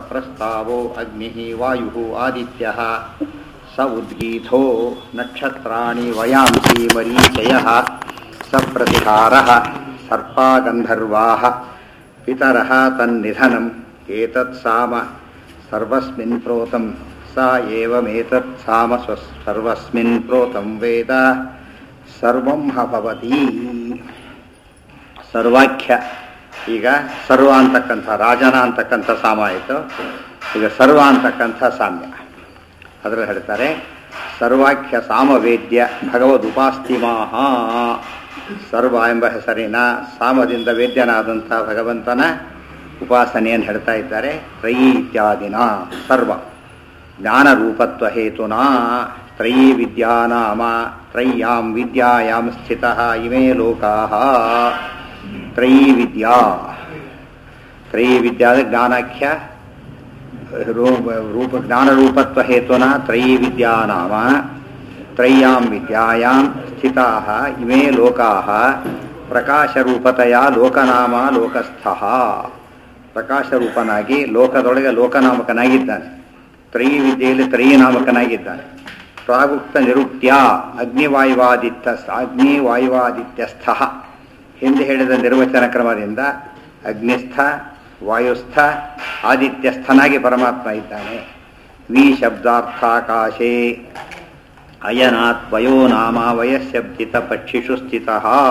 ಪ್ರಸ್ತಾವೋ ಅಗ್ನಿ ವಾಯು ಆದಿತ್ಯ ಸ ಉದ್ಗೀಥೋ ನಕ್ಷತ್ರಾಣಿ ವಯಾಂಸಿ ಮರೀಚಯ ಸ ಪ್ರತಿಹಾರ ಸರ್ಪಾ ಗಂಧರ್ವಾ ಪಿತರ ತನ್ನಿಧನಂ ಏತತ್ ಸಾಮ ಸರ್ವಸ್ಮಿನ್ ಪ್ರೋತಂ ಸ ಏವಮೇತತ್ ಸಾಮ ಸ್ವ ಸರ್ವಸ್ಮಿನ್ ಪ್ರೋತಂ ವೇದ ಸರ್ವಂ ಹ ಭವತಿ ಸರ್ವಾಖ್ಯ ಈಗ ಸರ್ವ ಅಂತಕ್ಕಂಥ ರಾಜನ ಅಂತಕ್ಕಂಥ ಸಾಮ ಆಯಿತು ಈಗ ಸರ್ವ ಅಂತಕ್ಕಂಥ ಸಾಮ್ಯ ಅದರಲ್ಲಿ ಹೇಳ್ತಾರೆ ಸರ್ವಾಖ್ಯ ಸಾಮವೇದ್ಯ ಭಗವದುಪಾಸ್ತಿಮಾಹ ಸರ್ವ ಎಂಬ ಹೆಸರಿನ ಸಾಮದಿಂದ ವೇದ್ಯನಾದಂಥ ಭಗವಂತನ ಉಪಾಸನೆಯನ್ನು ಹೇಳ್ತಾ ಇದ್ದಾರೆ ತ್ರಯೀ ಇತ್ಯಾದಿನ ಸರ್ವ ಜ್ಞಾನರೂಪತ್ವ ಹೇತುನಾ ತ್ರಯೀ ವಿದ್ಯಾನಾಮ ತ್ರಯ್ಯಾಂ ವಿದ್ಯಾಯಾಂ ಸ್ಥಿತಃ ಇಮೇ ಲೋಕಾಃ ತ್ರಯೀ ವಿದ್ಯಾ ತ್ರಯೀ ವಿದ್ಯಾದ ಜ್ಞಾನಾಖ್ಯ ರೂಪ ರೂಪ ಜ್ಞಾನರೂಪತ್ವ ಹೇತುನ ತ್ರಯೀ ವಿದ್ಯಾನಾಮ ತ್ರಯ್ಯಾಂ ವಿದ್ಯಾಯಾಂ ಸ್ಥಿತಾಃ ಇಮೇ ಲೋಕಾಃ ಪ್ರಕಾಶರೂಪತೆಯ ಲೋಕನಾಮ ಲೋಕಸ್ಥಃ ಪ್ರಕಾಶರೂಪನಾಗಿ ಲೋಕದೊಳಗೆ ಲೋಕನಾಮಕನಾಗಿದ್ದಾನೆ ತ್ರಯೀ ವಿದ್ಯೆಯಲ್ಲಿ ತ್ರಯೀ ನಾಮಕನಾಗಿದ್ದಾನೆ ಪ್ರಾಗುಕ್ತ ನಿರುಕ್ತ್ಯ ಅಗ್ನಿವಾಯುವಾದಿತ್ಯ ಅಗ್ನಿವಾಯುವಾದಿತ್ಯಸ್ಥ ಹಿಂದೆ ಹೇಳಿದ ನಿರ್ವಚನ ಕ್ರಮದಿಂದ ಅಗ್ನಿಸ್ಥ ವಾಯುಸ್ಥ ಆದಿತ್ಯಸ್ಥನಾಗಿ ಪರಮಾತ್ಮ ಇದ್ದಾನೆ ವಿ ಶಬ್ದಾರ್ಥಾಕಾಶೇ ಅಯನಾತ್ ವಯೋ ನಾಮ ವಯಸ್ಸಬ್ದಿತ ಪಕ್ಷಿಷು ಸ್ಥಿತ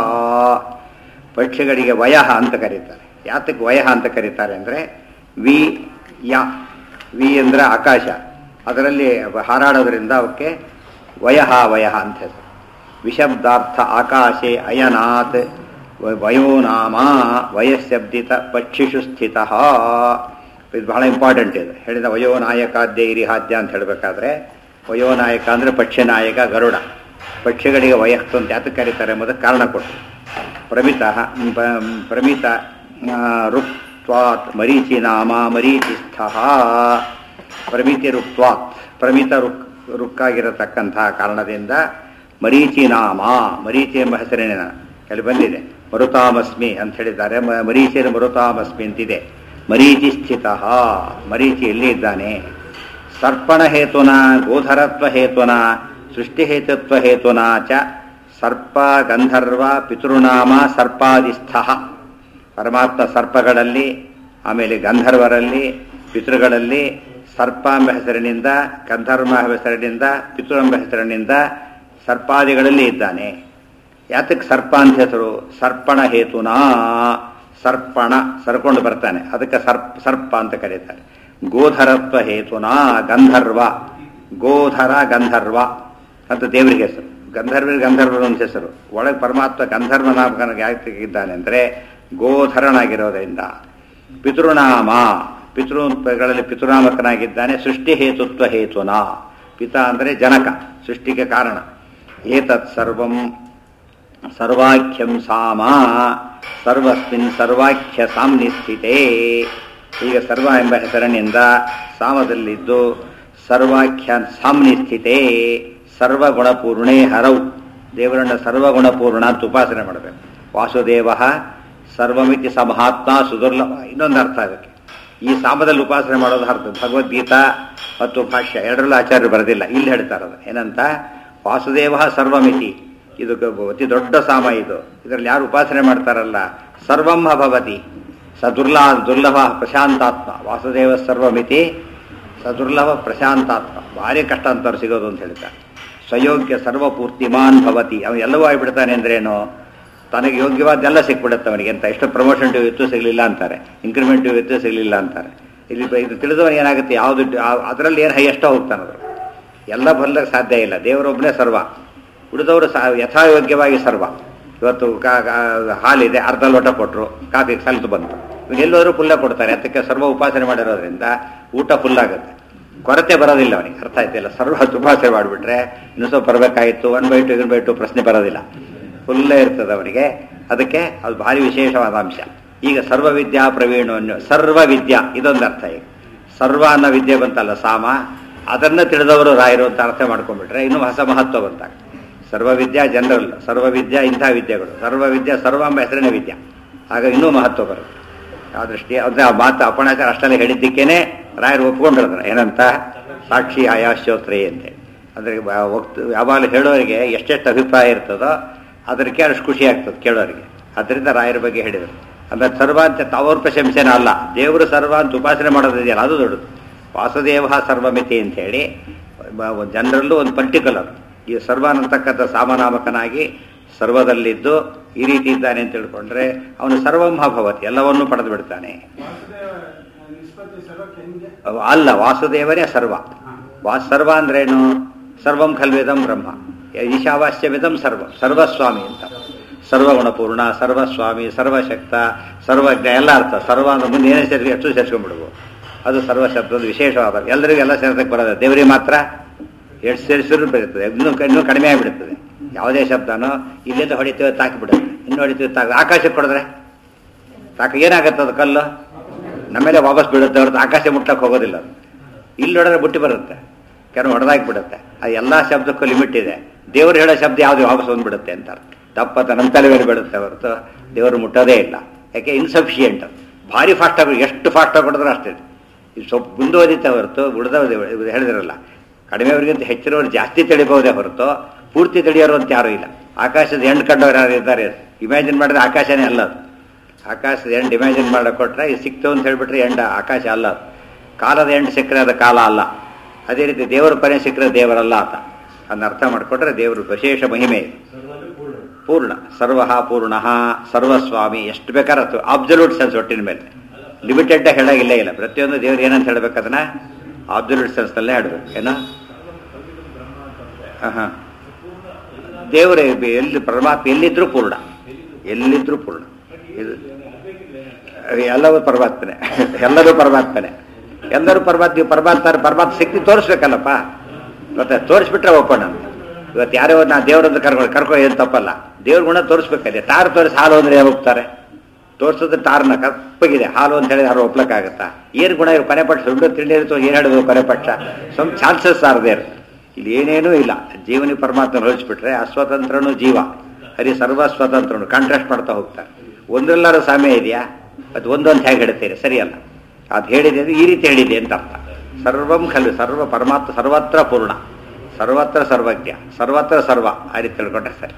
ಪಕ್ಷಿಗಳಿಗೆ ವಯಃ ಅಂತ ಕರೀತಾರೆ ಯಾತಕ್ಕೆ ವಯಃ ಅಂತ ಕರೀತಾರೆ ಅಂದರೆ ವಿ ಯ ವಿ ಅಂದರೆ ಆಕಾಶ ಅದರಲ್ಲಿ ಹಾರಾಡೋದ್ರಿಂದ ಅವಕ್ಕೆ ವಯಃ ವಯಃ ಅಂತ ಹೆಸರು ವಿಶಬ್ದಾರ್ಥ ಆಕಾಶೆ ಅಯನಾತ್ ವಯೋನಾಮ ವಯಸ್ಸಬ್ದಿತ ಪಕ್ಷಿಷು ಸ್ಥಿತ ಇದು ಬಹಳ ಇಂಪಾರ್ಟೆಂಟ್ ಇದೆ ಹೇಳಿದ ವಯೋನಾಯಕಾದ್ಯ ಇರಿಹಾದ್ಯ ಅಂತ ಹೇಳಬೇಕಾದ್ರೆ ವಯೋನಾಯಕ ಅಂದರೆ ಪಕ್ಷಿ ನಾಯಕ ಗರುಡ ಪಕ್ಷಿಗಳಿಗೆ ವಯಸ್ಸು ಅಂತ ಯಾತಕ್ಕೆ ಕರೀತಾರೆ ಎಂಬುದಕ್ಕೆ ಕಾರಣ ಕೊಟ್ಟು ಪ್ರಮಿತ ಪ್ರಮಿತ ರುಕ್ತ್ವಾತ್ ಮರೀಚಿ ನಾಮ ಮರೀಚಿಸ್ಥ ಪ್ರಮಿತಿ ರುಕ್ತ್ವಾತ್ ಪ್ರಮಿತ ರುಕ್ ರುಕ್ಕಾಗಿರತಕ್ಕಂತಹ ಕಾರಣದಿಂದ ಮರೀಚಿ ನಾಮ ಮರೀಚಿ ಎಂಬ ಹೆಸರಿನ ಅಲ್ಲಿ ಬಂದಿದೆ ಮರುತಾಮಸ್ಮಿ ಅಂತ ಹೇಳಿದ್ದಾರೆ ಮರೀಚಿನ ಮರುತಾಮಸ್ಮಿ ಅಂತಿದೆ ಮರೀಚಿ ಸ್ಥಿತ ಮರೀಚಿ ಎಲ್ಲಿ ಇದ್ದಾನೆ ಸರ್ಪಣ ಹೇತುನ ಗೋಧರತ್ವ ಹೇತುನ ಸೃಷ್ಟಿಹೇತುತ್ವ ಹೇತುನ ಚ ಸರ್ಪ ಗಂಧರ್ವ ಪಿತೃನಾಮ ಸರ್ಪಾದಿಸ್ಥ ಪರಮಾತ್ಮ ಸರ್ಪಗಳಲ್ಲಿ ಆಮೇಲೆ ಗಂಧರ್ವರಲ್ಲಿ ಪಿತೃಗಳಲ್ಲಿ ಸರ್ಪ ಎಂಬ ಹೆಸರಿನಿಂದ ಗಂಧರ್ವ ಎಂಬ ಹೆಸರಿನಿಂದ ಪಿತೃ ಎಂಬ ಹೆಸರಿನಿಂದ ಸರ್ಪಾದಿಗಳಲ್ಲಿ ಇದ್ದಾನೆ ಯಾತಕ್ಕೆ ಸರ್ಪ ಅಂತ ಹೆಸರು ಸರ್ಪಣ ಹೇತುನಾ ಸರ್ಪಣ ಸರ್ಕೊಂಡು ಬರ್ತಾನೆ ಅದಕ್ಕೆ ಸರ್ಪ ಸರ್ಪ ಅಂತ ಕರೀತಾರೆ ಗೋಧರತ್ವ ಹೇತುನಾ ಗಂಧರ್ವ ಗೋಧರ ಗಂಧರ್ವ ಅಂತ ದೇವರಿಗೆ ಹೆಸರು ಗಂಧರ್ವರಿಗೆ ಗಂಧರ್ವರ ಒಂದು ಹೆಸರು ಒಳಗೆ ಪರಮಾತ್ಮ ಗಂಧರ್ವನಾಮಕನಾಗಿ ಯಾಕಿದ್ದಾನೆ ಅಂದರೆ ಗೋಧರನಾಗಿರೋದ್ರಿಂದ ಪಿತೃನಾಮ ಪಿತೃಗಳಲ್ಲಿ ಪಿತೃನಾಮಕನಾಗಿದ್ದಾನೆ ಸೃಷ್ಟಿ ಹೇತುತ್ವ ಹೇತುನ ಪಿತ ಅಂದರೆ ಜನಕ ಸೃಷ್ಟಿಗೆ ಕಾರಣ ಏತತ್ ಸರ್ವಂ ಸರ್ವಾಖ್ಯಂ ಸಾಮ ಸರ್ವಸ್ಮಿನ್ ಸರ್ವಾಖ್ಯ ಸಾಮ್ನಿ ಸ್ಥಿತೇ ಈಗ ಸರ್ವ ಎಂಬ ಹೆಸರಿನಿಂದ ಸಾಮದಲ್ಲಿದ್ದು ಸರ್ವಾಖ್ಯ ಸಾಮ್ನಿ ಸ್ಥಿತೇ ಸರ್ವಗುಣಪೂರ್ಣೇ ಹರವು ದೇವರನ್ನ ಸರ್ವಗುಣಪೂರ್ಣ ಅಂತ ಉಪಾಸನೆ ಮಾಡಬೇಕು ವಾಸುದೇವ ಸರ್ವಮಿತಿ ಸಮಹಾತ್ಮ ಸುದುರ್ಲಭ ಇನ್ನೊಂದು ಅರ್ಥ ಅದಕ್ಕೆ ಈ ಸಾಮದಲ್ಲಿ ಉಪಾಸನೆ ಮಾಡೋದು ಅರ್ಥ ಭಗವದ್ಗೀತಾ ಮತ್ತು ಭಾಷ್ಯ ಎರಡರಲ್ಲೂ ಆಚಾರ್ಯರು ಬರೆದಿಲ್ಲ ಇಲ್ಲಿ ಹೇಳ್ತಾರದು ಏನಂತ ವಾಸುದೇವ ಸರ್ವಮಿತಿ ಇದು ಅತಿ ದೊಡ್ಡ ಸಾಮ ಇದು ಇದರಲ್ಲಿ ಯಾರು ಉಪಾಸನೆ ಮಾಡ್ತಾರಲ್ಲ ಸರ್ವಂ ಭವತಿ ಸದುರ್ಲ ದುರ್ಲಭ ಪ್ರಶಾಂತಾತ್ಮ ವಾಸುದೇವ ಸರ್ವಮಿತಿ ಸದುರ್ಲಭ ಪ್ರಶಾಂತಾತ್ಮ ಭಾರಿ ಕಷ್ಟ ಅಂತವ್ರು ಸಿಗೋದು ಅಂತ ಹೇಳ್ತಾರೆ ಸ್ವಯೋಗ್ಯ ಸರ್ವಪೂರ್ತಿಮಾನ್ ಭವತಿ ಅವನು ಎಲ್ಲವೂ ಆಗಿಬಿಡ್ತಾನೆ ಅಂದ್ರೇನು ತನಗೆ ಯೋಗ್ಯವಾದ್ದೆಲ್ಲ ಸಿಕ್ಬಿಡುತ್ತೆ ಅವನಿಗೆ ಅಂತ ಎಷ್ಟು ಪ್ರಮೋಷನ್ ಡ್ಯೂ ಇತ್ತು ಸಿಗಲಿಲ್ಲ ಅಂತಾರೆ ಇನ್ಕ್ರಿಮೆಂಟ್ ಡ್ಯೂ ಇತ್ತು ಸಿಗಲಿಲ್ಲ ಅಂತಾರೆ ಇಲ್ಲಿ ಇದು ತಿಳಿದವನು ಏನಾಗುತ್ತೆ ಯಾವುದು ಅದರಲ್ಲಿ ಏನು ಹೈಯೆಸ್ಟೋ ಹೋಗ್ತಾನದು ಎಲ್ಲ ಬರಲಿಕ್ಕೆ ಸಾಧ್ಯ ಇಲ್ಲ ದೇವರೊಬ್ಬನೇ ಸರ್ವ ಉಳಿದವರು ಸಹ ಯಥಾಯೋಗ್ಯವಾಗಿ ಸರ್ವ ಇವತ್ತು ಹಾಲಿದೆ ಅರ್ಧ ಲೋಟ ಕೊಟ್ಟರು ಕಾಫಿ ಸಲ್ತು ಬಂತು ಇವಾಗ ಎಲ್ಲೋದ್ರೂ ಫುಲ್ಲೇ ಕೊಡ್ತಾರೆ ಅದಕ್ಕೆ ಸರ್ವ ಉಪಾಸನೆ ಮಾಡಿರೋದ್ರಿಂದ ಊಟ ಫುಲ್ಲಾಗುತ್ತೆ ಕೊರತೆ ಬರೋದಿಲ್ಲ ಅವನಿಗೆ ಅರ್ಥ ಆಯ್ತಿಲ್ಲ ಸರ್ವ ಉಪಾಸನೆ ಮಾಡಿಬಿಟ್ರೆ ಇನ್ನೂ ಸ್ವಲ್ಪ ಬರಬೇಕಾಯಿತು one by two in by two ಪ್ರಶ್ನೆ ಬರೋದಿಲ್ಲ ಫುಲ್ಲೇ ಇರ್ತದೆ ಅವನಿಗೆ ಅದಕ್ಕೆ ಅದು ಭಾರಿ ವಿಶೇಷವಾದ ಅಂಶ ಈಗ ಸರ್ವ ವಿದ್ಯಾ ಪ್ರವೀಣ ಅನ್ನೋ ಸರ್ವ ವಿದ್ಯಾ ಇದೊಂದು ಅರ್ಥ ಈಗ ಸರ್ವ ಅನ್ನೋ ವಿದ್ಯೆ ಬಂತಲ್ಲ ಸಾಮ ಅದನ್ನು ತಿಳಿದವರು ರಾಯರು ಅಂತ ಅರ್ಥ ಮಾಡ್ಕೊಂಡ್ಬಿಟ್ರೆ ಇನ್ನೂ ಹೊಸ ಮಹತ್ವ ಬಂತಾಗ ಸರ್ವವಿದ್ಯಾ ಜನರಲ್ ಸರ್ವವಿದ್ಯಾ ಇಂಥ ವಿದ್ಯೆಗಳು ಸರ್ವವಿದ್ಯಾ ಸರ್ವ ಎಂಬ ಹೆಸರಿನ ವಿದ್ಯಾ ಆಗ ಇನ್ನೂ ಮಹತ್ವ ಬರುತ್ತೆ ಆ ದೃಷ್ಟಿ ಅಂದರೆ ಆ ಮಾತು ಅಪಣಾಚಾರ ಅಷ್ಟೆಲ್ಲ ಹೇಳಿದ್ದಕ್ಕೇನೆ ರಾಯರು ಒಪ್ಕೊಂಡಿರ್ತಾರೆ ಏನಂತ ಸಾಕ್ಷಿ ಆಯಾಶ್ಚೋತ್ರೇ ಅಂತೇಳಿ ಅಂದರೆ ವಕ್ತು ಯಾವಾಗಲೂ ಹೇಳೋರಿಗೆ ಎಷ್ಟೆಷ್ಟು ಅಭಿಪ್ರಾಯ ಇರ್ತದೋ ಅದಕ್ಕೆ ಅಷ್ಟು ಖುಷಿ ಆಗ್ತದೆ ಕೇಳೋರಿಗೆ ಅದರಿಂದ ರಾಯರ ಬಗ್ಗೆ ಹೇಳಿದರು ಆಮೇಲೆ ಸರ್ವ ಅಂತ ತಾವವ್ರ ಪ್ರಶಂಸೆನ ಅಲ್ಲ ದೇವರು ಸರ್ವ ಅಂತ ಉಪಾಸನೆ ಮಾಡೋದಿದೆಯಲ್ಲ ಅದು ದೊಡ್ಡದು ವಾಸುದೇವ ಸರ್ವಮಿತಿ ಅಂತೇಳಿ ಜನರಲ್ಲೂ ಒಂದು ಪರ್ಟಿಕ್ಯುಲರ್ ಈ ಸರ್ವ ಅನ್ನತಕ್ಕಂಥ ಸಾಮನಾಮಕನಾಗಿ ಸರ್ವದಲ್ಲಿದ್ದು ಈ ರೀತಿ ಇದ್ದಾನೆ ಅಂತ ತಿಳ್ಕೊಂಡ್ರೆ ಅವನು ಸರ್ವಂಹ ಭವತಿ ಎಲ್ಲವನ್ನೂ ಪಡೆದು ಬಿಡ್ತಾನೆ ವಾಸುದೇವ ನಿಷ್ಪತ್ತಿ ಸರ್ವಕ್ಕೆ ಹೆಂಗೆ ಅವ ಅಲ್ಲ ವಾಸುದೇವನೇ ಸರ್ವ ವಾ ಸರ್ವ ಅಂದ್ರೇನು ಸರ್ವಂ ಖಲ್ವಿದಂ ಬ್ರಹ್ಮ ಈಶಾವಾಸ್ಯವಿದಂ ಸರ್ವ ಸರ್ವಸ್ವಾಮಿ ಅಂತ ಸರ್ವಗುಣಪೂರ್ಣ ಸರ್ವಸ್ವಾಮಿ ಸರ್ವಶಕ್ತ ಸರ್ವಜ್ಞ ಎಲ್ಲ ಅರ್ಥ ಸರ್ವ ಅಂದ್ರೆ ಮುಂದೆ ಏನೇ ಸೇರಿ ಎಷ್ಟು ಸೇರಿಸ್ಕೊಂಡ್ಬಿಡ್ಬೋದು ಅದು ಸರ್ವ ಶಬ್ದದ ವಿಶೇಷವಾದ ಎಲ್ಲರಿಗೂ ಎಲ್ಲ ಸೇರ್ಸಕ್ಕೆ ಬರೋದು ದೇವರಿಗೆ ಮಾತ್ರ ಎಷ್ಟು ಸೇರಿಸಿದ್ರು ಬರೀತದೆ ಇನ್ನೂ ಇನ್ನೂ ಕಡಿಮೆ ಆಗಿಬಿಡುತ್ತದೆ ಯಾವುದೇ ಶಬ್ದನೋ ಇಲ್ಲಿಂದ ಹೊಡಿತೀವಿ ತಾಕಿಬಿಡುತ್ತೆ ಇನ್ನು ಹೊಡಿತೀವಿ ತಾಕ ಆಕಾಶಕ್ಕೆ ಹೊಡೆದ್ರೆ ತಾಕ ಏನಾಗತ್ತೆ ಅದು ಕಲ್ಲು ನಮ್ಮೇಲೆ ವಾಪಸ್ ಬೀಳುತ್ತೆ ಹೊರತು ಆಕಾಶ ಮುಟ್ಟಕ್ಕೆ ಹೋಗೋದಿಲ್ಲ ಅದು ಇಲ್ಲಿ ಹೊಡೆದ್ರೆ ಬುಟ್ಟಿ ಬರುತ್ತೆ ಕೆಲವು ಹೊಡೆದಾಕಿ ಬಿಡುತ್ತೆ ಅದು ಎಲ್ಲ ಶಬ್ದಕ್ಕೂ ಲಿಮಿಟ್ ಇದೆ ದೇವರು ಹೇಳೋ ಶಬ್ದ ಯಾವುದು ವಾಪಸ್ ಬಂದ್ಬಿಡುತ್ತೆ ಅಂತ ದಪ್ಪ ತನ್ನ ತಲೆ ಮೇಲೆ ಬೀಳುತ್ತೆ ಹೊರತು ದೇವರು ಮುಟ್ಟೋದೇ ಇಲ್ಲ ಯಾಕೆ ಇನ್ಸಫಿಷಿಯೆಂಟ್ ಭಾರಿ ಫಾಸ್ಟಾಗಿ ಎಷ್ಟು ಫಾಸ್ಟಾಗಿ ಹೊಡೆದ್ರೆ ಅಷ್ಟೇ ಇದು ಸ್ವಲ್ಪ ಮುಂದುವರಿತೆ ಹೊರತು ಉಳಿದವ್ರು ಹೇಳಿದಿರಲ್ಲ ಕಡಿಮೆಯವರಿಗಿಂತ ಹೆಚ್ಚಿನವರು ಜಾಸ್ತಿ ತಿಳಿಬಹುದೇ ಹೊರತು ಪೂರ್ತಿ ತಿಳಿಯೋರು ಅಂತ ಯಾರೂ ಇಲ್ಲ ಆಕಾಶದ ಎಂಡ್ ಕಂಡವ್ರು ಯಾರು ಇದ್ದಾರೆ ಇಮ್ಯಾಜಿನ್ ಮಾಡಿದ್ರೆ ಆಕಾಶನೇ ಅಲ್ಲ ಅದು ಆಕಾಶದ ಎಂಡ್ ಇಮ್ಯಾಜಿನ್ ಮಾಡಕ್ಕೆ ಕೊಟ್ರೆ ಇದು ಸಿಕ್ತು ಅಂತ ಹೇಳ್ಬಿಟ್ರೆ ಎಂಡ ಆಕಾಶ ಅಲ್ಲ ಅದು ಕಾಲದ ಎಂಡ್ ಸಿಕ್ಕರೆ ಅದು ಕಾಲ ಅಲ್ಲ ಅದೇ ರೀತಿ ದೇವರ ಕೊನೆ ಸಿಕ್ಕರೆ ದೇವರಲ್ಲ ಆತ ಅದನ್ನ ಅರ್ಥ ಮಾಡಿಕೊಟ್ರೆ ದೇವರು ವಿಶೇಷ ಮಹಿಮೆ ಇದೆ ಪೂರ್ಣ ಸರ್ವ ಪೂರ್ಣ ಸರ್ವಸ್ವಾಮಿ ಎಷ್ಟು ಬೇಕಾದ್ರೆ ಅಬ್ಸಲ್ಯೂಟ್ ಸೆನ್ಸ್ ಒಟ್ಟಿನ ಮೇಲೆ ಲಿಮಿಟೆಡ್ ಹೇಳಾಗಿಲ್ಲ ಇಲ್ಲ ಪ್ರತಿಯೊಂದು ದೇವ್ರು ಏನಂತ ಹೇಳ್ಬೇಕು ಅದನ್ನ ಅಬ್ಸಲ್ಯೂಟ್ ಸೆನ್ಸ್ನಲ್ಲೇ ಹೇಳಬೇಕು ಏನೋ ಹಾಂ ದೇವರೇ ಎಲ್ಲಿ ಪರಮಾತ್ಮ ಎಲ್ಲಿದ್ರೂ ಪೂರ್ಣ ಎಲ್ಲಿದ್ರೂ ಪೂರ್ಣ ಇದು ಎಲ್ಲವೂ ಪರಮಾತ್ಮನೆ ಎಲ್ಲರೂ ಪರಮಾತ್ಮನೆ ಎಲ್ಲರೂ ಪರಮಾತ್ಮ ನೀವು ಪರಮಾತ್ಮ ಪರಮಾತ್ಮ ಶಕ್ತಿ ತೋರಿಸ್ಬೇಕಲ್ಲಪ್ಪ ಮತ್ತೆ ತೋರಿಸ್ಬಿಟ್ರೆ ಓಪನ್ ಅಂತ ಇವತ್ತು ಯಾರೋ ನಾ ದೇವರನ್ನು ಕರ್ಕೊಂಡು ಕರ್ಕೊ ಏನು ತಪ್ಪಲ್ಲ ದೇವ್ರ ಗುಣ ತೋರಿಸ್ಬೇಕಲ್ಲಿ ಟಾರ್ ತೋರಿಸಿ ಹಾಲು ಅಂದ್ರೆ ಯಾರು ಹೋಗ್ತಾರೆ ತೋರಿಸಿದ್ರೆ ಟಾರ್ನ ಕಪ್ಪಗಿದೆ ಹಾಲು ಅಂತ ಹೇಳಿ ಯಾರು ಒಪ್ಲಕ್ಕಾಗತ್ತಾ ಏನು ಗುಣ ಇರು ಕೊನೆ ಪಕ್ಷ ಸುಳ್ಳು ತಿಂಡಿ ಇರ್ತೋ ಏನು ಹೇಳಿದ್ರು ಕೊನೆ ಪಕ್ಷ ಸಮ್ ಚಾನ್ಸಸ್ ಆರ್ ದೇರ್ ಇಲ್ಲಿ ಏನೇನೂ ಇಲ್ಲ ಜೀವನಿ ಪರಮಾತ್ಮ ಹೋಲಿಸ್ಬಿಟ್ರೆ ಅಸ್ವತಂತ್ರನು ಜೀವ ಹರಿ ಸರ್ವ ಸ್ವತಂತ್ರನು ಕಾಂಟ್ರಾಸ್ಟ್ ಮಾಡ್ತಾ ಹೋಗ್ತಾರೆ ಒಂದೆಲ್ಲರೂ ಸಾಮ್ಯ ಇದೆಯಾ ಅದು ಒಂದೊಂದು ಹೇಗೆ ಹೇಳ್ತೀರಿ ಸರಿಯಲ್ಲ ಅದು ಹೇಳಿದೆ ಅಂದ್ರೆ ಈ ರೀತಿ ಹೇಳಿದೆ ಅಂತ ಅರ್ಥ ಸರ್ವಂ ಖಲು ಸರ್ವ ಪರಮಾತ್ಮ ಸರ್ವತ್ರ ಪೂರ್ಣ ಸರ್ವತ್ರ ಸರ್ವಜ್ಞ ಸರ್ವತ್ರ ಸರ್ವ ಆ ರೀತಿ ತಿಳ್ಕೊಂಡ್ರೆ ಸರಿ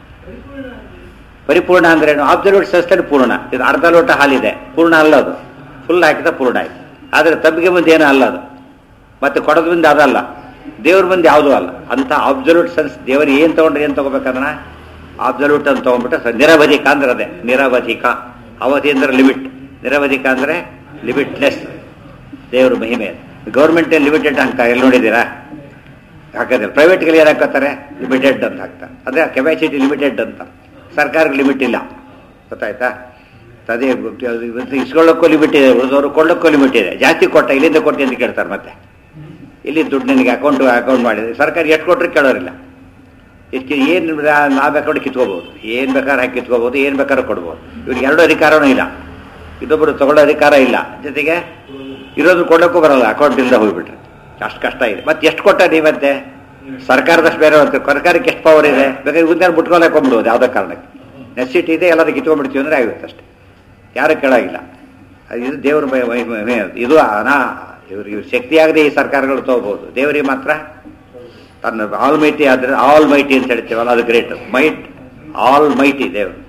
ಪರಿಪೂರ್ಣ ಅಂದ್ರೇನು ಅಬ್ಸಲ್ಯೂಟ್ ಸಸ್ಟೆಡ್ ಪೂರ್ಣ ಇದು ಅರ್ಧ ಲೋಟ ಹಾಲಿದೆ ಪೂರ್ಣ ಅಲ್ಲ ಅದು ಫುಲ್ ಹಾಕಿದ ಪೂರ್ಣ ಆಯ್ತು ಆದರೆ ತಬ್ಬಿಗೆ ಮುಂದೆ ಏನೂ ಅಲ್ಲ ಅದು ಮತ್ತೆ ಕೊಡದ ಮುಂದೆ ಅದಲ್ಲ ದೇವ್ರ ಮುಂದೆ ಯಾವುದೂ ಅಲ್ಲ ಅಂತ ಅಬ್ಸಲ್ಯೂಟ್ ಸೆನ್ಸ್ ದೇವರು ಏನು ತೊಗೊಂಡ್ರೆ ಏನು ತೊಗೋಬೇಕಂದ್ರೆ ಅಬ್ಸಲ್ಯೂಟ್ ಅಂತ ತೊಗೊಂಡ್ಬಿಟ್ಟು ಸ- ನಿರವಧಿಕ ಅಂದ್ರೆ ಅದೇ ನಿರವಧಿಕ ಅವಧಿ ಅಂದ್ರೆ ಲಿಮಿಟ್ ನಿರವಧಿಕ ಅಂದರೆ ಲಿಮಿಟ್ಲೆಸ್ ದೇವ್ರ ಮಹಿಮೆ ಗೌರ್ಮೆಂಟ್ ಲಿಮಿಟೆಡ್ ಅಂತ ಎಲ್ಲಿ ನೋಡಿದ್ದೀರಾ ಹಾಕೋದಿಲ್ಲ ಪ್ರೈವೇಟ್ಗಳು ಏನು ಹಾಕೋತಾರೆ ಲಿಮಿಟೆಡ್ ಅಂತ ಹಾಕ್ತಾರೆ ಅದೇ ಕೆಪಾಸಿಟಿ ಲಿಮಿಟೆಡ್ ಅಂತ ಸರ್ಕಾರಕ್ಕೆ ಲಿಮಿಟ್ ಇಲ್ಲ ಗೊತ್ತಾಯ್ತಾ ಅದೇ ಇಸ್ಕೊಳ್ಳೋಕ್ಕೂ ಲಿಮಿಟ್ ಇದೆ ಉಳಿದವರು ಕೊಳ್ಳೋಕ್ಕೂ ಲಿಮಿಟ್ ಇದೆ ಜಾಸ್ತಿ ಕೊಟ್ಟ ಇಲ್ಲಿಂದ ಕೊಟ್ಟು ಅಂತ ಕೇಳ್ತಾರೆ ಮತ್ತೆ ಇಲ್ಲಿ ದುಡ್ಡು ನಿನಗೆ ಅಕೌಂಟ್ ಅಕೌಂಟ್ ಮಾಡಿದೆ ಸರ್ಕಾರ ಎಷ್ಟು ಕೊಟ್ಟರೆ ಕೇಳೋರಿಲ್ಲ ಎಷ್ಟು ಏನು ನಾವು ಬೇಕಾದ್ರೆ ಕಿತ್ಕೋಬೋದು ಏನು ಬೇಕಾದ್ರೆ ಹಾಕಿ ಕಿತ್ಕೋಬೋದು ಏನು ಬೇಕಾದ್ರೂ ಕೊಡ್ಬೋದು ಇವ್ರಿಗೆ ಎರಡು ಅಧಿಕಾರನೂ ಇಲ್ಲ ಇದೊಬ್ಬರು ತಗೊಳ್ಳೋ ಅಧಿಕಾರ ಇಲ್ಲ ಜೊತೆಗೆ ಇರೋದು ಕೊಡೋಕ್ಕೂ ಬರಲ್ಲ ಅಕೌಂಟ್ ಇಲ್ಲದೆ ಹೋಗ್ಬಿಟ್ರೆ ಅಷ್ಟು ಕಷ್ಟ ಇದೆ ಮತ್ತೆ ಎಷ್ಟು ಕೊಟ್ಟ ನೀವತ್ತೆ ಸರ್ಕಾರದಷ್ಟು ಬೇರೆ ಹೊರತು ಸರ್ಕಾರಕ್ಕೆ ಎಷ್ಟು ಪವರ್ ಇದೆ ಬೇಕಾದ್ರೆ ಮುಂದೆ ಮುಟ್ಕೊಳಕ್ಕೆ ಹೋಗ್ಬಿಡ್ಬೋದು ಯಾವುದೋ ಕಾರಣಕ್ಕೆ ನೆಸಿಟಿ ಇದೆ ಎಲ್ಲರೂ ಕಿತ್ಕೊಂಡ್ಬಿಡ್ತೀವಿ ಅಂದರೆ ಆಗುತ್ತೆ ಅಷ್ಟೇ ಯಾರು ಕೇಳಾಗಿಲ್ಲ ಅದು ಇದು ದೇವ್ರ ಮಹಿ- ಮಹಿ- ಮಹಿಮೆ ಅದು. ಇದು ಅನಾ ಇವ್ರಿಗೆ ಇವ್ರ ಶಕ್ತಿ ಆಗದೆ ಈ ಸರ್ಕಾರಗಳು ತಗೋಬಹುದು ದೇವರಿಗೆ ಮಾತ್ರ ತನ್ನ ಆಲ್ ಮೈಟಿ ಆದ್ರೆ ಆಲ್ ಮೈಟಿ ಅಂತ ಹೇಳ್ತೀವಲ್ಲ ಅದು ಗ್ರೇಟ್ ಮೈಟ್ ಆಲ್ ಮೈಟಿ ದೇವರು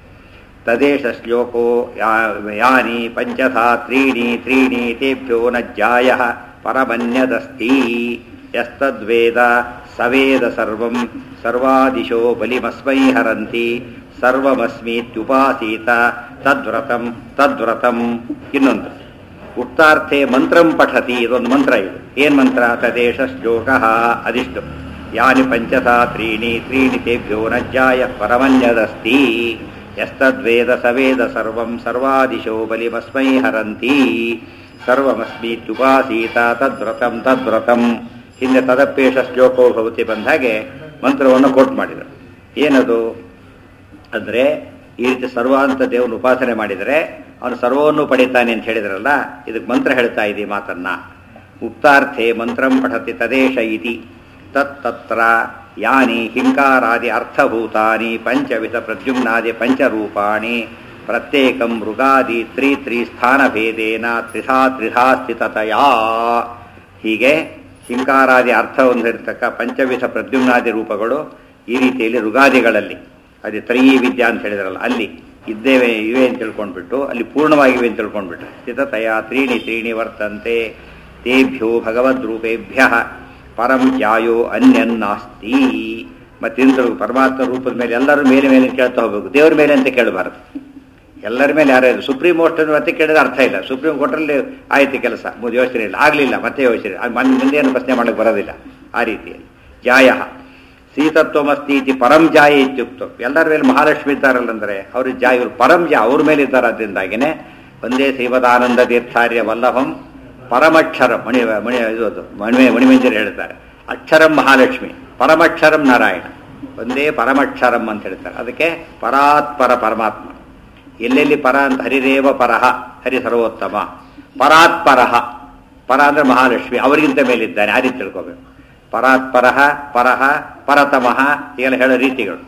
ತದೇಶ ಶ್ಲೋಕೋ ಯಾ- ಯಾನಿ ಪಂಚಥಾ ತ್ರೀಣಿ ತ್ರೀಣಿ ತೇಭ್ಯೋ ನ ಜಾಯ ಪರಮನ್ಯದಸ್ತಿ ಯಸ್ತದ್ವೇದ ಸವೇದ ಸರ್ವಂ ಸರ್ವಾದಿಶೋ ಬಲಿಮಸ್ಮೈ ಹರಂತಿ ಸರ್ವಮಸ್ಮೀತ್ಯುಪಾಸೀತ ತದ್ವ್ರತಂ ತದ್ವ್ರತಂ ಇನ್ನೊಂದು ಉಕ್ತಾರ್ಥೆ ಮಂತ್ರಂ ಪಠತಿ ಇದೊಂದು ಮಂತ್ರ ಇದು ಏನ್ ಮಂತ್ರ ತದೇಶ ಶ್ಲೋಕ ಅದಿಷ್ಟು ಯಾನಿ ಪಂಚಥಾ ತ್ರೀಣಿ ತ್ರೀಣಿ ತೇಭ್ಯೋ ನ ಜಾಯ ಪರಮನ್ಯದಸ್ತಿ ಯಸ್ತದ್ವೇದ ಸವೇದ ಸರ್ವಂ ಸರ್ವಾದಿಶೋ ಬಲಿಮಸ್ಮೈ ಹರಂತಿ ಸರ್ವಮಸ್ಮೀತ್ಯುಪಾಸೀತ ತದ್ವ್ರತಂ ತದ್ವ್ರತಂ ಹಿಂದೆ ತದಪೇಶ ಶ್ಲೋಕೋ ಭವತಿ ಬಂದ ಹಾಗೆ ಮಂತ್ರವನ್ನು ಕೋಟ್ ಮಾಡಿದರು ಏನದು ಅಂದರೆ ಈ ರೀತಿ ಸರ್ವ ಅಂತ ದೇವನ ಉಪಾಸನೆ ಮಾಡಿದರೆ ಅವನು ಸರ್ವವನ್ನು ಪಡಿತಾನೆ ಅಂತ ಹೇಳಿದ್ರಲ್ಲ ಇದಕ್ಕೆ ಮಂತ್ರ ಹೇಳ್ತಾ ಇದೆ ಈ ಮಾತನ್ನ ಉಕ್ತಾರ್ಥೆ ಮಂತ್ರಂ ಪಠತಿ ತದೇಶ ಇತಿ ತತ್ತತ್ರ ಯಾನಿ ಹಿಂಕಾರಾದಿ ಅರ್ಥಭೂತಾನಿ ಪಂಚವಿಧ ಪ್ರದ್ಯುಮ್ನಾದಿ ಪಂಚರೂಪಾಣಿ ಪ್ರತ್ಯೇಕಂ ಮೃಗಾದಿ ತ್ರಿ ತ್ರಿ ಸ್ಥಾನ ಭೇದೇನ ತ್ರಿಧಾ ತ್ರಿಧಾ ಸ್ಥಿತತಯಾ ಹೀಗೆ ಹಿಂಕಾರಾದಿ ಅರ್ಥ ಹೊಂದಿರತಕ್ಕ ಪಂಚವಿಧ ಪ್ರದ್ಯುಮ್ನಾದಿ ರೂಪಗಳು ಈ ರೀತಿಯಲ್ಲಿ ಋಗಾದಿಗಳಲ್ಲಿ ಅದೇ ತ್ರಯೀ ವಿದ್ಯಾ ಅಂತ ಹೇಳಿದ್ರಲ್ಲ ಅಲ್ಲಿ ಇದ್ದೇವೆ ಇವೆ ಅಂತ ತಿಳ್ಕೊಂಡ್ಬಿಟ್ಟು ಅಲ್ಲಿ ಪೂರ್ಣವಾಗಿವೆ ಅಂತ ತಿಳ್ಕೊಂಡ್ಬಿಟ್ಟು ಸ್ಥಿತತಯ ತ್ರೀಣಿ ತ್ರೀಣಿ ವರ್ತಂತೆ ತೇಭ್ಯೋ ಭಗವದ್ರೂಪೇಭ್ಯ ಪರಂ ಧ್ಯಾಯೋ ಅನ್ಯನ್ನಾಸ್ತಿ ಮತ್ತಿಂದ್ರ ಪರಮಾತ್ಮ ರೂಪದ ಮೇಲೆ ಎಲ್ಲರ ಮೇಲೆ ಮೇಲೆ ಕೇಳ್ತಾ ಹೋಗ್ಬೇಕು ದೇವ್ರ ಮೇಲೆ ಅಂತ ಕೇಳಬಾರದು ಎಲ್ಲರ ಮೇಲೆ ಯಾರು ಇಲ್ಲ ಸುಪ್ರೀಂ ಮೋಸ್ಟ್ ಮತ್ತೆ ಕೇಳಿದ್ರೆ ಅರ್ಥ ಇಲ್ಲ ಸುಪ್ರೀಂ ಕೋರ್ಟಲ್ಲಿ ಆಯ್ತು ಕೆಲಸ ಮುಂದೆ ಯೋಚನೆ ಇಲ್ಲ ಆಗಲಿಲ್ಲ ಮತ್ತೆ ಯೋಚನೆ ಅದು ಮನ್- ಮುಂದೆ ಏನು ಪ್ರಶ್ನೆ ಮಾಡಕ್ಕೆ ಬರೋದಿಲ್ಲ ಆ ರೀತಿಯಲ್ಲಿ ಜಾಯ ಸೀತತ್ವಮಸ್ತಿ ಇತಿ ಪರಂ ಜಾಯ ಇತ್ಯುಕ್ತ ಎಲ್ಲರ ಮೇಲೆ ಮಹಾಲಕ್ಷ್ಮಿ ಇದ್ದಾರಲ್ಲ ಅಂದರೆ ಅವರು ಜಾಯ ಇವರು ಪರಂ ಜಾ ಅವ್ರ ಮೇಲೆ ಇದ್ದಾರೆ ಅದರಿಂದಾಗಿನೇ ಒಂದೇ ಶ್ರೀಮದಾನಂದ ತೀರ್ಥಾರ್ಯ ವಲ್ಲಭಂ ಪರಮಕ್ಷರ ಮಣಿ ಮಣಿ ಇದು ಅದು ಮಣಿಮೆ ಮಣಿಮಂಜರಿ ಹೇಳ್ತಾರೆ ಅಕ್ಷರಂ ಮಹಾಲಕ್ಷ್ಮಿ ಪರಮಕ್ಷರಂ ನಾರಾಯಣ ಒಂದೇ ಪರಮಕ್ಷರಂ ಅಂತ ಹೇಳ್ತಾರೆ ಅದಕ್ಕೆ ಪರಾತ್ಪರ ಪರಮಾತ್ಮ ಎಲ್ಲೆಲ್ಲಿ ಪರ ಅಂತ ಹರಿರೇವ ಪರಹ ಹರಿ ಸರ್ವೋತ್ತಮ ಪರಾತ್ಪರಹ ಪರ ಅಂದ್ರೆ ಮಹಾಲಕ್ಷ್ಮಿ ಅವರಿಗಿಂತ ಮೇಲಿದ್ದಾನೆ ಆ ರೀತಿ ತಿಳ್ಕೋಬೇಕು ಪರಾತ್ಪರಹ ಪರಹ ಪರತಮಃ ಹೀಗೆಲ್ಲ ಹೇಳೋ ರೀತಿಗಳು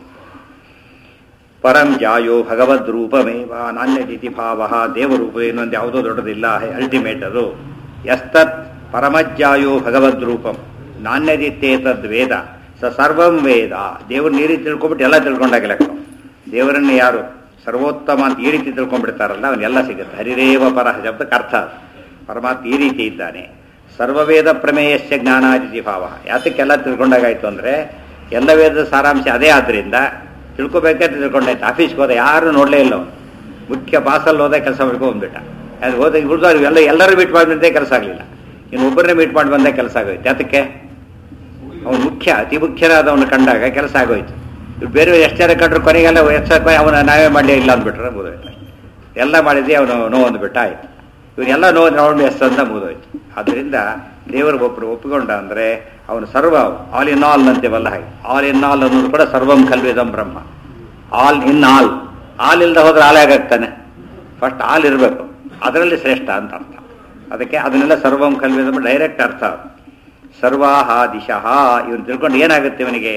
ಪರಂ ಜಾಯೋ ಭಗವದ್ ರೂಪಮೇವ ನಾಣ್ಯದಿತಿ ಭಾವ ದೇವರೂಪ ಇನ್ನೊಂದು ಯಾವುದೋ ದೊಡ್ಡದಿಲ್ಲ ಅಲ್ಟಿಮೇಟ್ ಅದು ಎಸ್ತತ್ ಪರಮಜ್ಜಾಯೋ ಭಗವದ್ ರೂಪಂ ನಾಣ್ಯದಿತ್ತೇತದ್ ವೇದ ಸ ಸರ್ವಂ ವೇದ ದೇವ್ರನ್ನ ಈ ರೀತಿ ತಿಳ್ಕೊಂಬಿಟ್ಟು ಎಲ್ಲ ತಿಳ್ಕೊಂಡಾಗ ಲೆಕ್ಕ ದೇವರನ್ನ ಯಾರು ಸರ್ವೋತ್ತಮ ಅಂತ ಈ ರೀತಿ ತಿಳ್ಕೊಂಡ್ಬಿಡ್ತಾರಲ್ಲ ಅವನ್ನೆಲ್ಲ ಸಿಗುತ್ತೆ ಹರಿರೇವ ಪರ ಶಬ್ದಕ್ಕೆ ಅರ್ಥ ಅದು. ಪರಮಾತ್ಮ ಈ ರೀತಿ ಇದ್ದಾನೆ ಸರ್ವವೇದ ಪ್ರಮೇಯಸ್ಯ ಜ್ಞಾನಾದಿತಿ ಭಾವ ಯಾತಕ್ಕೆಲ್ಲ ತಿಳ್ಕೊಂಡಾಗಾಯ್ತು ಅಂದರೆ ಎಲ್ಲ ವೇದದ ಸಾರಾಂಶ ಅದೇ ಆದ್ದರಿಂದ ತಿಳ್ಕೊಬೇಕಾದ್ರೆ ತಿಳ್ಕೊಂಡಾಯ್ತು ಆಫೀಸ್ಗೆ ಹೋದ ಯಾರು ನೋಡಲೇ ಇಲ್ಲ ಅವ್ನು. ಮುಖ್ಯ ಬಾಸಲ್ಲಿ ಹೋದ ಕೆಲಸ ಮಾಡ್ಕೊಂಡ್ಬಿಟ್ಟ ಅದು ಹೋದ ಉಳಿದವ್ರು ಎಲ್ಲ ಎಲ್ಲರೂ ಮೀಟ್ ಮಾಡಿ ಬಂದೇ ಕೆಲಸ ಆಗಲಿಲ್ಲ ಇನ್ನು ಒಬ್ಬರನ್ನೇ ಮೀಟ್ ಮಾಡಿ ಬಂದೇ ಕೆಲಸ ಆಗೋಯ್ತು ಯಾತಕ್ಕೆ ಅವನು ಮುಖ್ಯ ಅತಿ ಮುಖ್ಯರಾದವನು ಕಂಡಾಗ ಕೆಲಸ ಆಗೋಯ್ತು ಇವ್ರು ಬೇರೆ ಎಷ್ಟು ಜನ ಕಂಡ್ರು ಕೊನೆಗೆಲ್ಲ ಎಕ್ಸ್ಟ್ರಾ ಅವನ ನಾವೇ ಮಾಡಲೇ ಇಲ್ಲ ಅಂದ್ಬಿಟ್ರೆ ಮುಗಿದೋಯ್ತು ಎಲ್ಲ ಮಾಡಿದ್ದೆ ಅವನು ನೋವು ಅಂದ್ಬಿಟ್ಟ ಆಯ್ತು ಇವನ್ನೆಲ್ಲ ನೋವು ನೋಡಿ ಎಸ್ ಅಂತ ಮುಗಿದೋಯ್ತು ಆದ್ದರಿಂದ ದೇವರು ಒಬ್ಬರು ಒಪ್ಪಿಕೊಂಡ ಅಂದರೆ ಅವನು ಸರ್ವ ಆಲ್ ಇನ್ ಆಲ್ ಅಂತೀವಲ್ಲ ಹಾಗೆ ಆಲ್ ಇನ್ ಆಲ್ ಅನ್ನೋದು ಕೂಡ ಸರ್ವಂ ಕಲ್ವಿದಂ ಬ್ರಹ್ಮ ಆಲ್ ಇನ್ ಆಲ್ ಆಲ್ ಇಲ್ಲದೆ ಹೋದ್ರೆ ಆಲ್ ಆಗಾಗ್ತಾನೆ ಫಸ್ಟ್ ಆಲ್ ಇರಬೇಕು ಅದರಲ್ಲಿ ಶ್ರೇಷ್ಠ ಅಂತ ಅರ್ಥ ಅದಕ್ಕೆ ಅದನ್ನೆಲ್ಲ ಸರ್ವಂ ಕಲ್ವಿದಂ ಡೈರೆಕ್ಟ್ ಅರ್ಥ ಅದು. ಸರ್ವಾಹ ದಿಶಃ ಇವನು ತಿಳ್ಕೊಂಡು ಏನಾಗುತ್ತೆ ಇವನಿಗೆ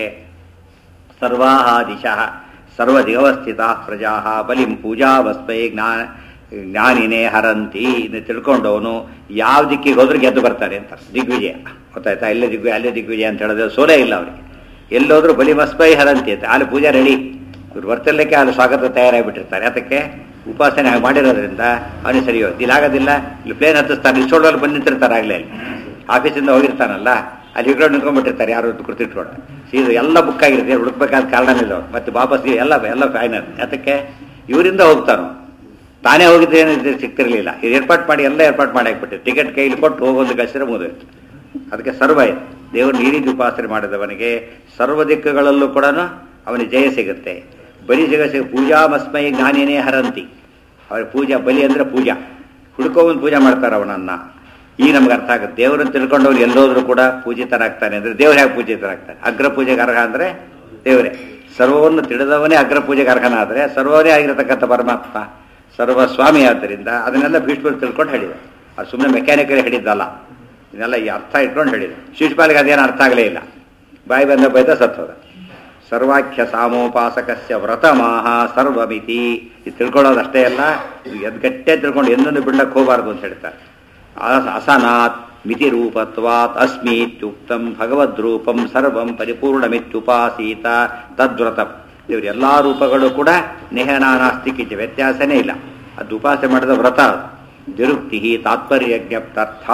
ಸರ್ವಾಹ ದಿಶಃ ಸರ್ವದಿಗವಸ್ಥಿತ ಪ್ರಜಾ ಬಲಿಂ ಪೂಜಾ ವಸ್ಪೈ ಜ್ಞಾನ ಜ್ಞಾನಿನೇ ಹರಂತಿ ಇದನ್ನ ತಿಳ್ಕೊಂಡವನು ಯಾವ ದಿಕ್ಕಿಗೆ ಹೋದ್ರೂ ಗೆದ್ದು ಬರ್ತಾನೆ ಅಂತ ದಿಗ್ವಿಜಯ ಗೊತ್ತಾಯ್ತಾ ಇಲ್ಲೇ ದಿಗ್ವಿಜಯ ಅಲ್ಲೇ ದಿಗ್ವಿಜಯ ಅಂತ ಹೇಳಿದ್ರೆ ಸೋಲೇ ಇಲ್ಲ ಅವರಿಗೆ ಎಲ್ಲೋದ್ರೂ ಬಲಿ ಮಸ್ಪೈ ಹರಂತಿ ಅಂತ ಅಲ್ಲಿ ಪೂಜಾ ರೆಡಿ ಇವ್ರು ಬರ್ತಲ್ಲಕ್ಕೆ ಅಲ್ಲಿ ಸ್ವಾಗತ ತಯಾರಾಗಿಬಿಟ್ಟಿರ್ತಾರೆ ಅದಕ್ಕೆ ಉಪಾಸನೆ ಹಾಗೆ ಮಾಡಿರೋದ್ರಿಂದ ಅವನಿಗೆ ಸರಿ ಹೋಯ್ತು ಇಲ್ಲಾಗೋದಿಲ್ಲ ಇಲ್ಲಿ ಪ್ಲೇನ್ ಹತ್ತಿಸ್ತಾರೆ ಇಷ್ಟೊಳಗೆ ಬಂದು ನಿಂತಿರ್ತಾರೆ ಆಗಲೇ ಅಲ್ಲಿ ಆಫೀಸಿಂದ ಹೋಗಿರ್ತಾನಲ್ಲ ಅಲ್ಲಿ ಹಿಡ್ಕೊಂಡು ನಿಂತ್ಕೊಂಡ್ಬಿಟ್ಟಿರ್ತಾರೆ ಯಾರು ಕುರ್ತಿಟ್ಕೊಂಡು ಸೀದಾ ಎಲ್ಲ ಬುಕ್ ಆಗಿರುತ್ತೆ ಹುಡುಕ್ಬೇಕಾದ ಕಾರಣನೇ ಇಲ್ಲ ಅವ್ರು. ಮತ್ತೆ ವಾಪಸ್ ಎಲ್ಲ ಎಲ್ಲ ಫೈನಲ್ ಯಾತಕ್ಕೆ ಇವರಿಂದ ಹೋಗ್ತಾನೋ ತಾನೇ ಹೋಗಿದ್ರೆ ಏನು ಸಿಗ್ತಿರ್ಲಿಲ್ಲ ಇದು ಏರ್ಪಾಟ್ ಮಾಡಿ ಎಲ್ಲ ಏರ್ಪಾಟ್ ಮಾಡಿ ಹಾಕ್ಬಿಟ್ಟು ಟಿಕೆಟ್ ಕೈಲಿ ಕೊಟ್ಟು ಹೋಗೋದು ಕಳಿಸಿದ್ರೆ ಮುಗಿದೋಯ್ತು ಅದಕ್ಕೆ ಸರ್ವ ಇದೆ ದೇವರು ಈ ರೀತಿ ಉಪಾಸನೆ ಮಾಡಿದವನಿಗೆ ಸರ್ವ ದಿಕ್ಕುಗಳಲ್ಲೂ ಕೂಡ ಅವನಿಗೆ ಜಯ ಸಿಗುತ್ತೆ ಬಲಿ ಸಿಗ ಸಿಗ ಪೂಜಾ ಮಸ್ಮೈ ಜ್ಞಾನಿನೇ ಹರಂತಿ ಅವ್ರ ಪೂಜಾ ಬಲಿ ಅಂದ್ರೆ ಪೂಜಾ ಹುಡ್ಕೊಂಬಂದು ಪೂಜೆ ಮಾಡ್ತಾರೆ ಅವನನ್ನ ಈಗ ನಮ್ಗೆ ಅರ್ಥ ಆಗುತ್ತೆ ದೇವರನ್ನು ತಿಳ್ಕೊಂಡವ್ರು ಎಲ್ಲೋದ್ರೂ ಕೂಡ ಪೂಜಿತರಾಗ್ತಾನೆ ಅಂದ್ರೆ ದೇವ್ರು ಹೇಗೆ ಪೂಜಿತರಾಗ್ತಾನೆ ಅಗ್ರ ಪೂಜೆಗೆ ಅರ್ಹ ಅಂದ್ರೆ ದೇವರೇ ಸರ್ವವನ್ನು ತಿಳಿದವನೇ ಅಗ್ರ ಪೂಜೆಗೆ ಅರ್ಹನಾದರೆ ಸರ್ವವೇ ಆಗಿರತಕ್ಕಂಥ ಪರಮಾತ್ಮ ಸರ್ವ ಸ್ವಾಮಿ ಆದ್ದರಿಂದ ಅದನ್ನೆಲ್ಲ ಭೀಷ್ಮರು ತಿಳ್ಕೊಂಡು ಹೇಳಿದ ಅದು ಸುಮ್ಮನೆ ಮೆಕ್ಯಾನಿಕಲ್ ಹೇಳಿದ್ದಲ್ಲ ಇದನ್ನೆಲ್ಲ ಈ ಅರ್ಥ ಇಟ್ಕೊಂಡು ಹೇಳಿದ ಶಿಶುಪಾಲಿಗೆ ಅದೇನು ಅರ್ಥ ಆಗಲೇ ಇಲ್ಲ ಬಾಯಿ ಬಂದ ಬೈದ ಸತ್ತೋದ ಸರ್ವಾಖ್ಯ ಸಾಮೋಪಾಸಕಸ್ಯ ವ್ರತಮಾಹ ಸರ್ವಮಿತಿ ಇದು ತಿಳ್ಕೊಳ್ಳೋದಷ್ಟೇ ಅಲ್ಲ ಇದು ಎದ್ ಗಟ್ಟೆ ತಿಳ್ಕೊಂಡು ಎಂದೊಂದು ಬಿಡ್ಲಕ್ಕೆ ಹೋಗಬಾರ್ದು ಅಂತ ಹೇಳ್ತಾರೆ ಅಸ- ಅಸನಾತ್ ಮಿತಿ ರೂಪತ್ವಾತ್ ಅಸ್ಮೀತ್ಯುಕ್ತಂ ಭಗವದ್ರೂಪಂ ಸರ್ವಂ ಪರಿಪೂರ್ಣಮಿತ್ಯುಪಾಸೀತ ತದ್ವ್ರತಂ ಇವ್ರ ಎಲ್ಲಾ ರೂಪಗಳು ಕೂಡ ನೇಹನಾನಾಸ್ತಿಕಿಚ ವ್ಯತ್ಯಾಸನೇ ಇಲ್ಲ ಅದು ಉಪಾಸನೆ ಮಾಡಿದ ವ್ರತ ಅದು ನಿರುಕ್ತಿ ತಾತ್ಪರ್ಯ ಜ್ಞಪ್ತರ್ಥ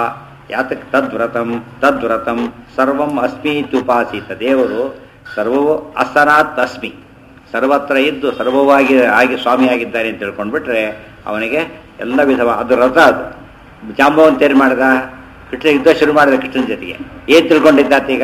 ಯಾತಕ್ ತದ್ವ್ರತಂ ತದ್ವ್ರತಂ ಸರ್ವಂ ಅಸ್ಮಿ ಇತ್ಯುಪಾಸೀತ ದೇವರು ಸರ್ವವು ಅಸನಾತ್ ಅಸ್ಮಿ ಸರ್ವತ್ರ ಇದ್ದು ಸರ್ವವಾಗಿ ಆಗಿ ಸ್ವಾಮಿಯಾಗಿದ್ದಾರೆ ಅಂತ ತಿಳ್ಕೊಂಡ್ಬಿಟ್ರೆ ಅವನಿಗೆ ಎಲ್ಲ ವಿಧವ ಅದು ರಥ ಅದು ಜಾಂಬವನ್ ತೇರು ಮಾಡಿದ ಕೃಷ್ಣ ಯುದ್ಧ ಶುರು ಮಾಡಿದ ಕೃಷ್ಣನ ಜೊತೆಗೆ ಏನ್ ತಿಳ್ಕೊಂಡಿದ್ದಾತೀಗ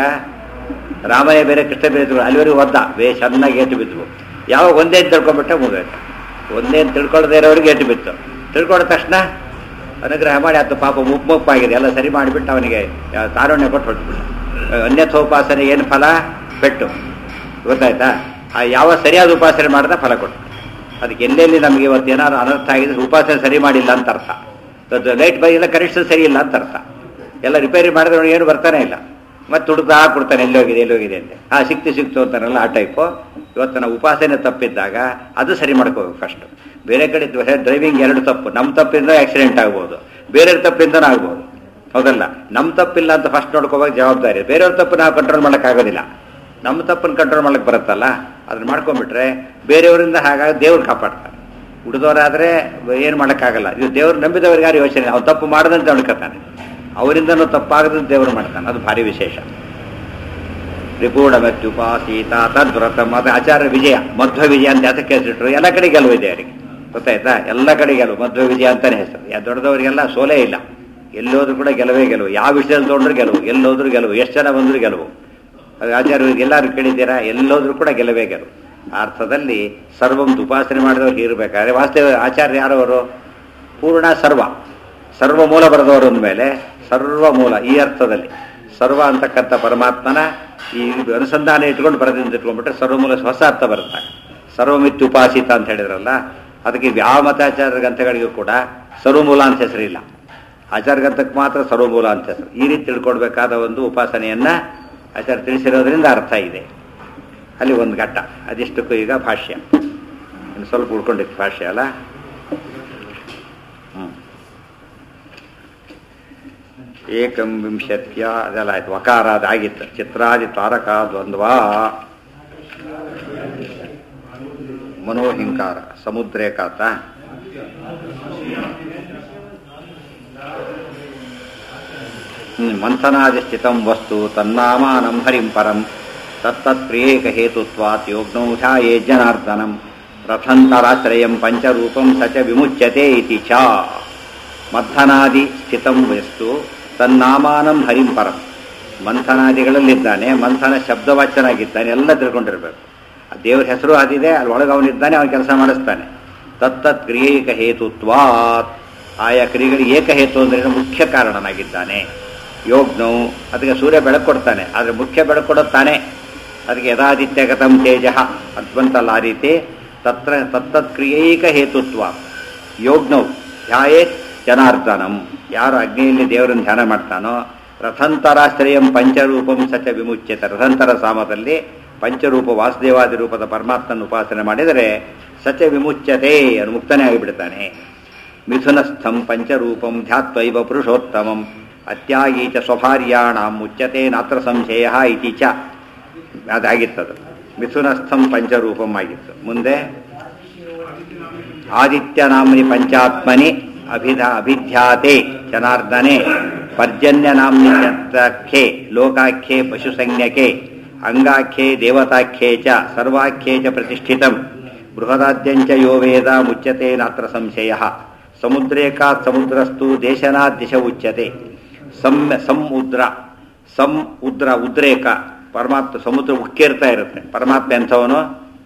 ರಾಮಯ್ಯ ಬೇರೆ ಕೃಷ್ಣ ಬೇರೆ ತಿಳ್ಕೊಂಡು ಅಲ್ಲಿವರೆಗೂ ಒದ್ದ ಬೇ ಚೆನ್ನಾಗಿ ಏಟು ಬಿದ್ವು ಯಾವಾಗ ಒಂದೇ ಅಂತ ತಿಳ್ಕೊಂಡ್ಬಿಟ್ಟೆ ಮುಗಿದೋಯ್ತು ಒಂದೇ ಅಂತ ತಿಳ್ಕೊಳ್ಳದೆ ಇರೋರಿಗೆ ಏಟು ಬಿತ್ತು ತಿಳ್ಕೊಂಡ ತಕ್ಷಣ ಅನುಗ್ರಹ ಮಾಡಿ ಆತ ಪಾಪ ಮುಪ್ಪು ಮುಪ್ಪಾಗಿದೆ ಎಲ್ಲ ಸರಿ ಮಾಡಿಬಿಟ್ಟು ಅವನಿಗೆ ಯಾ- ತಾರುಣ್ಯ ಕೊಟ್ಟು ಹೊರಟ್ಬಿಟ್ಟ ಅನ್ಯಥೋಪಾಸನೆ ಏನು ಫಲ ಪೆಟ್ಟು ಗೊತ್ತಾಯ್ತಾ ಆ ಯಾವ ಸರಿಯಾದ ಉಪಾಸನೆ ಮಾಡಿದ ಫಲ ಕೊಟ್ಟು ಅದಕ್ಕೆ ಎಲ್ಲೆಲ್ಲಿ ನಮಗೆ ಇವತ್ತು ಏನಾದ್ರು ಅನರ್ಥ ಆಗಿದೆ ಉಪಾಸನೆ ಸರಿ ಮಾಡಿಲ್ಲ ಅಂತ ಅರ್ಥ ಲೈಟ್ ಬೈ ಇಲ್ಲ ಕನೆಕ್ಷನ್ ಸರಿ ಇಲ್ಲ ಅಂತ ಅರ್ಥ ಎಲ್ಲ ರಿಪೇರಿ ಮಾಡಿದ್ರೆ ಅವ್ನಿಗೆ ಏನು ಬರ್ತಾನೆ ಇಲ್ಲ ಮತ್ತೆ ಹುಡುಕ್ತಾ ಕೊಡ್ತಾನೆ ಎಲ್ಲಿ ಹೋಗಿದೆ ಎಲ್ಲಿ ಹೋಗಿದೆ ಅಂತ ಹಾ ಸಿಕ್ತು ಸಿಕ್ತು ಅಂತಾರಲ್ಲ ಆ ಟೈಪು ಇವತ್ತು ನಾವು ಉಪಾಸನೆ ತಪ್ಪಿದ್ದಾಗ ಅದು ಸರಿ ಮಾಡ್ಕೋಬೇಕು ಫಸ್ಟ್ ಬೇರೆ ಕಡೆ ಡ್ರೈವಿಂಗ್ ಎರಡು ತಪ್ಪು ನಮ್ಮ ತಪ್ಪಿಂದ ಆಕ್ಸಿಡೆಂಟ್ ಆಗ್ಬೋದು ಬೇರೆಯವ್ರ ತಪ್ಪಿಂದನೂ ಆಗ್ಬೋದು ಹೌದಲ್ಲ ನಮ್ಮ ತಪ್ಪಿಲ್ಲ ಅಂತ ಫಸ್ಟ್ ನೋಡ್ಕೋಬೇಕು ಜವಾಬ್ದಾರಿ ಬೇರೆಯವ್ರ ತಪ್ಪು ನಾವು ಕಂಟ್ರೋಲ್ ಮಾಡೋಕ್ಕಾಗೋದಿಲ್ಲ ನಮ್ಮ ತಪ್ಪನ್ನು ಕಂಟ್ರೋಲ್ ಮಾಡಕ್ಕೆ ಬರುತ್ತಲ್ಲ ಅದನ್ನ ಮಾಡ್ಕೊಂಡ್ಬಿಟ್ರೆ ಬೇರೆಯವರಿಂದ ಹಾಗಾಗಿ ದೇವ್ರು ಕಾಪಾಡ್ತಾರೆ ಉಳಿದವರಾದ್ರೆ ಏನು ಮಾಡೋಕ್ಕಾಗಲ್ಲ ಇದು ದೇವ್ರು ನಂಬಿದವ್ರಿಗೆ ಯಾರು ಯೋಚನೆ ಅವ್ನು ತಪ್ಪು ಮಾಡದಂತೆ ನೋಡ್ಕೊತಾನೆ ಅವರಿಂದನೂ ತಪ್ಪಾಗದಂತೆ ದೇವರು ಮಾಡ್ತಾನೆ ಅದು ಭಾರಿ ವಿಶೇಷ ತ್ರಿಪೂರ್ಣ ಮೆತ್ಯುಪಾಸೀತ ತದ್ವ್ರತ ಮತ್ತೆ ಆಚಾರ್ಯ ವಿಜಯ ಮಧ್ವ ವಿಜಯ ಅಂತ ಅದಕ್ಕೆ ಹೆಸರಿಟ್ರು ಎಲ್ಲ ಕಡೆ ಗೆಲುವು ಇದೆ ಅವರಿಗೆ ಗೊತ್ತಾಯ್ತಾ ಎಲ್ಲ ಕಡೆ ಗೆಲುವು ಮಧ್ವ ವಿಜಯ ಅಂತಾನೆ ಹೆಸರು ಯಾ ದೊಡ್ಡದವರಿಗೆಲ್ಲ ಸೋಲೇ ಇಲ್ಲ ಎಲ್ಲೋದ್ರೂ ಕೂಡ ಗೆಲುವೇ ಗೆಲುವು ಯಾವ ವಿಷಯದಲ್ಲಿ ತೊಗೊಂಡ್ರು ಗೆಲುವು ಎಲ್ಲೋದ್ರೂ ಗೆಲುವು ಎಷ್ಟು ಜನ ಬಂದ್ರು ಗೆಲುವು ಅದು ಆಚಾರ್ಯರಿಗೆ ಎಲ್ಲರೂ ಕೇಳಿದ್ದೀರಾ ಎಲ್ಲೋದ್ರೂ ಕೂಡ ಗೆಲುವೇ ಗೆಲುವು ಆ ಅರ್ಥದಲ್ಲಿ ಸರ್ವಂ ಉಪಾಸನೆ ಮಾಡಿದವ್ರಿಗೆ ಇರಬೇಕಾದ್ರೆ ವಾಸ್ತವ ಆಚಾರ್ಯ ಯಾರವರು ಪೂರ್ಣ ಸರ್ವ ಸರ್ವ ಮೂಲ ಬರೆದವರು ಅಂದಮೇಲೆ ಸರ್ವ ಮೂಲ ಈ ಅರ್ಥದಲ್ಲಿ ಸರ್ವ ಅಂತಕ್ಕಂಥ ಪರಮಾತ್ಮನ ಈ ಅನುಸಂಧಾನ ಇಟ್ಕೊಂಡು ಬರೆದಿಂದ ಇಟ್ಕೊಂಡ್ಬಿಟ್ರೆ ಸರ್ವಮೂಲ ಹೊಸ ಅರ್ಥ ಬರುತ್ತೆ ಸರ್ವಮಿತ್ತು ಉಪಾಸಿತ ಅಂತ ಹೇಳಿದ್ರಲ್ಲ ಅದಕ್ಕೆ ಯಾವ ಮತಾಚಾರ್ಯ ಗ್ರಂಥಗಳಿಗೂ ಕೂಡ ಸರ್ವಮೂಲ ಅಂತ ಹೆಸರಿಲ್ಲ ಆಚಾರ ಗ್ರಂಥಕ್ಕೆ ಮಾತ್ರ ಸರ್ವಮೂಲ ಅಂತ ಹೆಸರು ಈ ರೀತಿ ತಿಳ್ಕೊಳ್ಬೇಕಾದ ಒಂದು ಉಪಾಸನೆಯನ್ನ ಆಚಾರ್ಯ ತಿಳಿಸಿರೋದ್ರಿಂದ ಅರ್ಥ ಇದೆ ಅಲ್ಲಿ ಒಂದು ಘಟ್ಟ ಅದಿಷ್ಟಕ್ಕೂ ಈಗ ಭಾಷ್ಯ ಇನ್ನು ಸ್ವಲ್ಪ ಉಳ್ಕೊಂಡಿತ್ತು ಭಾಷ್ಯ ಅಲ್ಲ ಹ್ಮ್ ಏಕಂ ವಿಂಶತ್ಯ ಅದೆಲ್ಲ ಆಯ್ತು ವಕಾರ ಅದಾಗಿತ್ತು ಚಿತ್ರಾದಿ ತಾರಕ ದ್ವಂದ್ವ ಮನೋಹಿಂಕಾರ ಸಮುದ್ರೇಕಾತ ಹ್ಮ್, ಮಂಥನಾದಿ ಸ್ಥಿತಂ ವಸ್ತು ತನ್ನಾಮಾನಂ ಹರಿಂ ಪರಂ ತತ್ತತ್ ಪ್ರಿಯೇಕ ಹೇತುತ್ವಾತ್ ಯೋಗ್ನೌ ಧ್ಯಾಯೇ ಜನಾರ್ದನಂ ರಥಂತರಾಶ್ರಯಂ ಪಂಚರೂಪಂ ಸ ಚ ವಿಮುಚ್ಯತೆ ಇತಿ ಚ ಮಥನಾದಿ ಸ್ಥಿತಂ ವಸ್ತು ತನ್ನಾಮಾನಂ ಹರಿಂ ಪರಂ ಮಂಥನಾದಿಗಳಲ್ಲಿದ್ದಾನೆ ಮಂಥನ ಶಬ್ದವಾಚನಾಗಿದ್ದಾನೆ ಎಲ್ಲ ತಿಳ್ಕೊಂಡಿರ್ಬೇಕು ಆ ದೇವ್ರ ಹೆಸರು ಅದಿದೆ ಅಲ್ಲಿ ಒಳಗೆ ಅವನಿದ್ದಾನೆ ಅವನ ಕೆಲಸ ಮಾಡಿಸ್ತಾನೆ ತತ್ತತ್ ಕ್ರಿಯೇಕ ಹೇತುತ್ವಾತ್ ಆಯಾ ಕ್ರಿಯೆಗಳಿಗೆ ಏಕಹೇತು ಅಂದ್ರೆ ಮುಖ್ಯ ಕಾರಣನಾಗಿದ್ದಾನೆ ಯೋಗ್ನವು ಅದಕ್ಕೆ ಸೂರ್ಯ ಬೆಳಕು ಕೊಡ್ತಾನೆ ಆದರೆ ಮುಖ್ಯ ಬೆಳಕು ಕೊಡೋದು ತಾನೇ ಅದಕ್ಕೆ ಯದಾದಿತ್ಯಗತಂ ತೇಜ ಅದು ಬಂತಲ್ಲ ಆ ರೀತಿ ತತ್ರ ತತ್ತತ್ ಕ್ರಿಯೈಕ ಹೇತುತ್ವ ಯೋಗ್ನವು ಧ್ಯಾಯೇತ್ ಜನಾರ್ದನಂ ಯಾರು ಅಗ್ನಿಯಲ್ಲಿ ದೇವರನ್ನು ಧ್ಯಾನ ಮಾಡ್ತಾನೋ ರಥಂತರಾಶ್ರಯಂ ಪಂಚರೂಪಂ ಸಚ ವಿಮುಚ್ಯತೆ ರಥಂತರ ಸಾಮದಲ್ಲಿ ಪಂಚರೂಪ ವಾಸುದೇವಾದಿ ರೂಪದ ಪರಮಾತ್ಮನ ಉಪಾಸನೆ ಮಾಡಿದರೆ ಸಚ ವಿಮುಚ್ಯತೆ ಅವನು ಮುಕ್ತನೇ ಆಗಿಬಿಡ್ತಾನೆ ಮಿಥುನಸ್ಥಂ ಪಂಚರೂಪಂ ಧ್ಯಾತ್ವೈವ ಪುರುಷೋತ್ತಮಂ ಅತ್ಯಾಗಿ ಚ ಸ್ವಭಾರ್ಯಾಣಾಂ ಮುಚ್ಯತೆ ನಾತ್ರ ಸಂಶಯ ಇತಿ ಚ ಅದಾಗಿತ್ತದು ಮಿಥುನಸ್ಥಂ ಪಂಚರೂಪಂ ಆಗಿತ್ತು ಮುಂದೆ ಆದಿತ್ಯನಾಮ್ನಿ ಪಂಚಾತ್ಮನಿ ಅಭಿಧ ಅಭಿಧ್ಯಾತೆ ಜನಾರ್ದನೆ ಪರ್ಜನ್ಯ ನಾಮ್ನಿ ಚತ್ರಖ್ಯೆ ಲೋಕಾಖ್ಯೆ ಪಶುಸಂಜ್ಞಕೆ ಅಂಗಾಖ್ಯೆ ದೇವತಾಖ್ಯೆ ಚ ಸರ್ವಾಖ್ಯೆ ಚ ಪ್ರತಿಷ್ಠಿತಂ ಬೃಹದಾದ್ಯಂಚ ಯೋ ವೇದ ಮುಚ್ಯತೆ ನಾತ್ರ ಸಂಶಯ ಸಮುದ್ರೇಕಾತ್ ಸಮುದ್ರಸ್ತು ದೇಶನಾತ್ ದಿಶ ಉಚ್ಯತೆ ಸಮ್ಯ ಸಮುದ್ರ ಸಂ ಉದ್ರ ಉದ್ರೇಕ ಪರಮಾತ್ಮ ಸಮುದ್ರ ಉಕ್ಕೇರ್ತಾ ಇರುತ್ತೆ ಪರಮಾತ್ಮ ಎಂಥವನು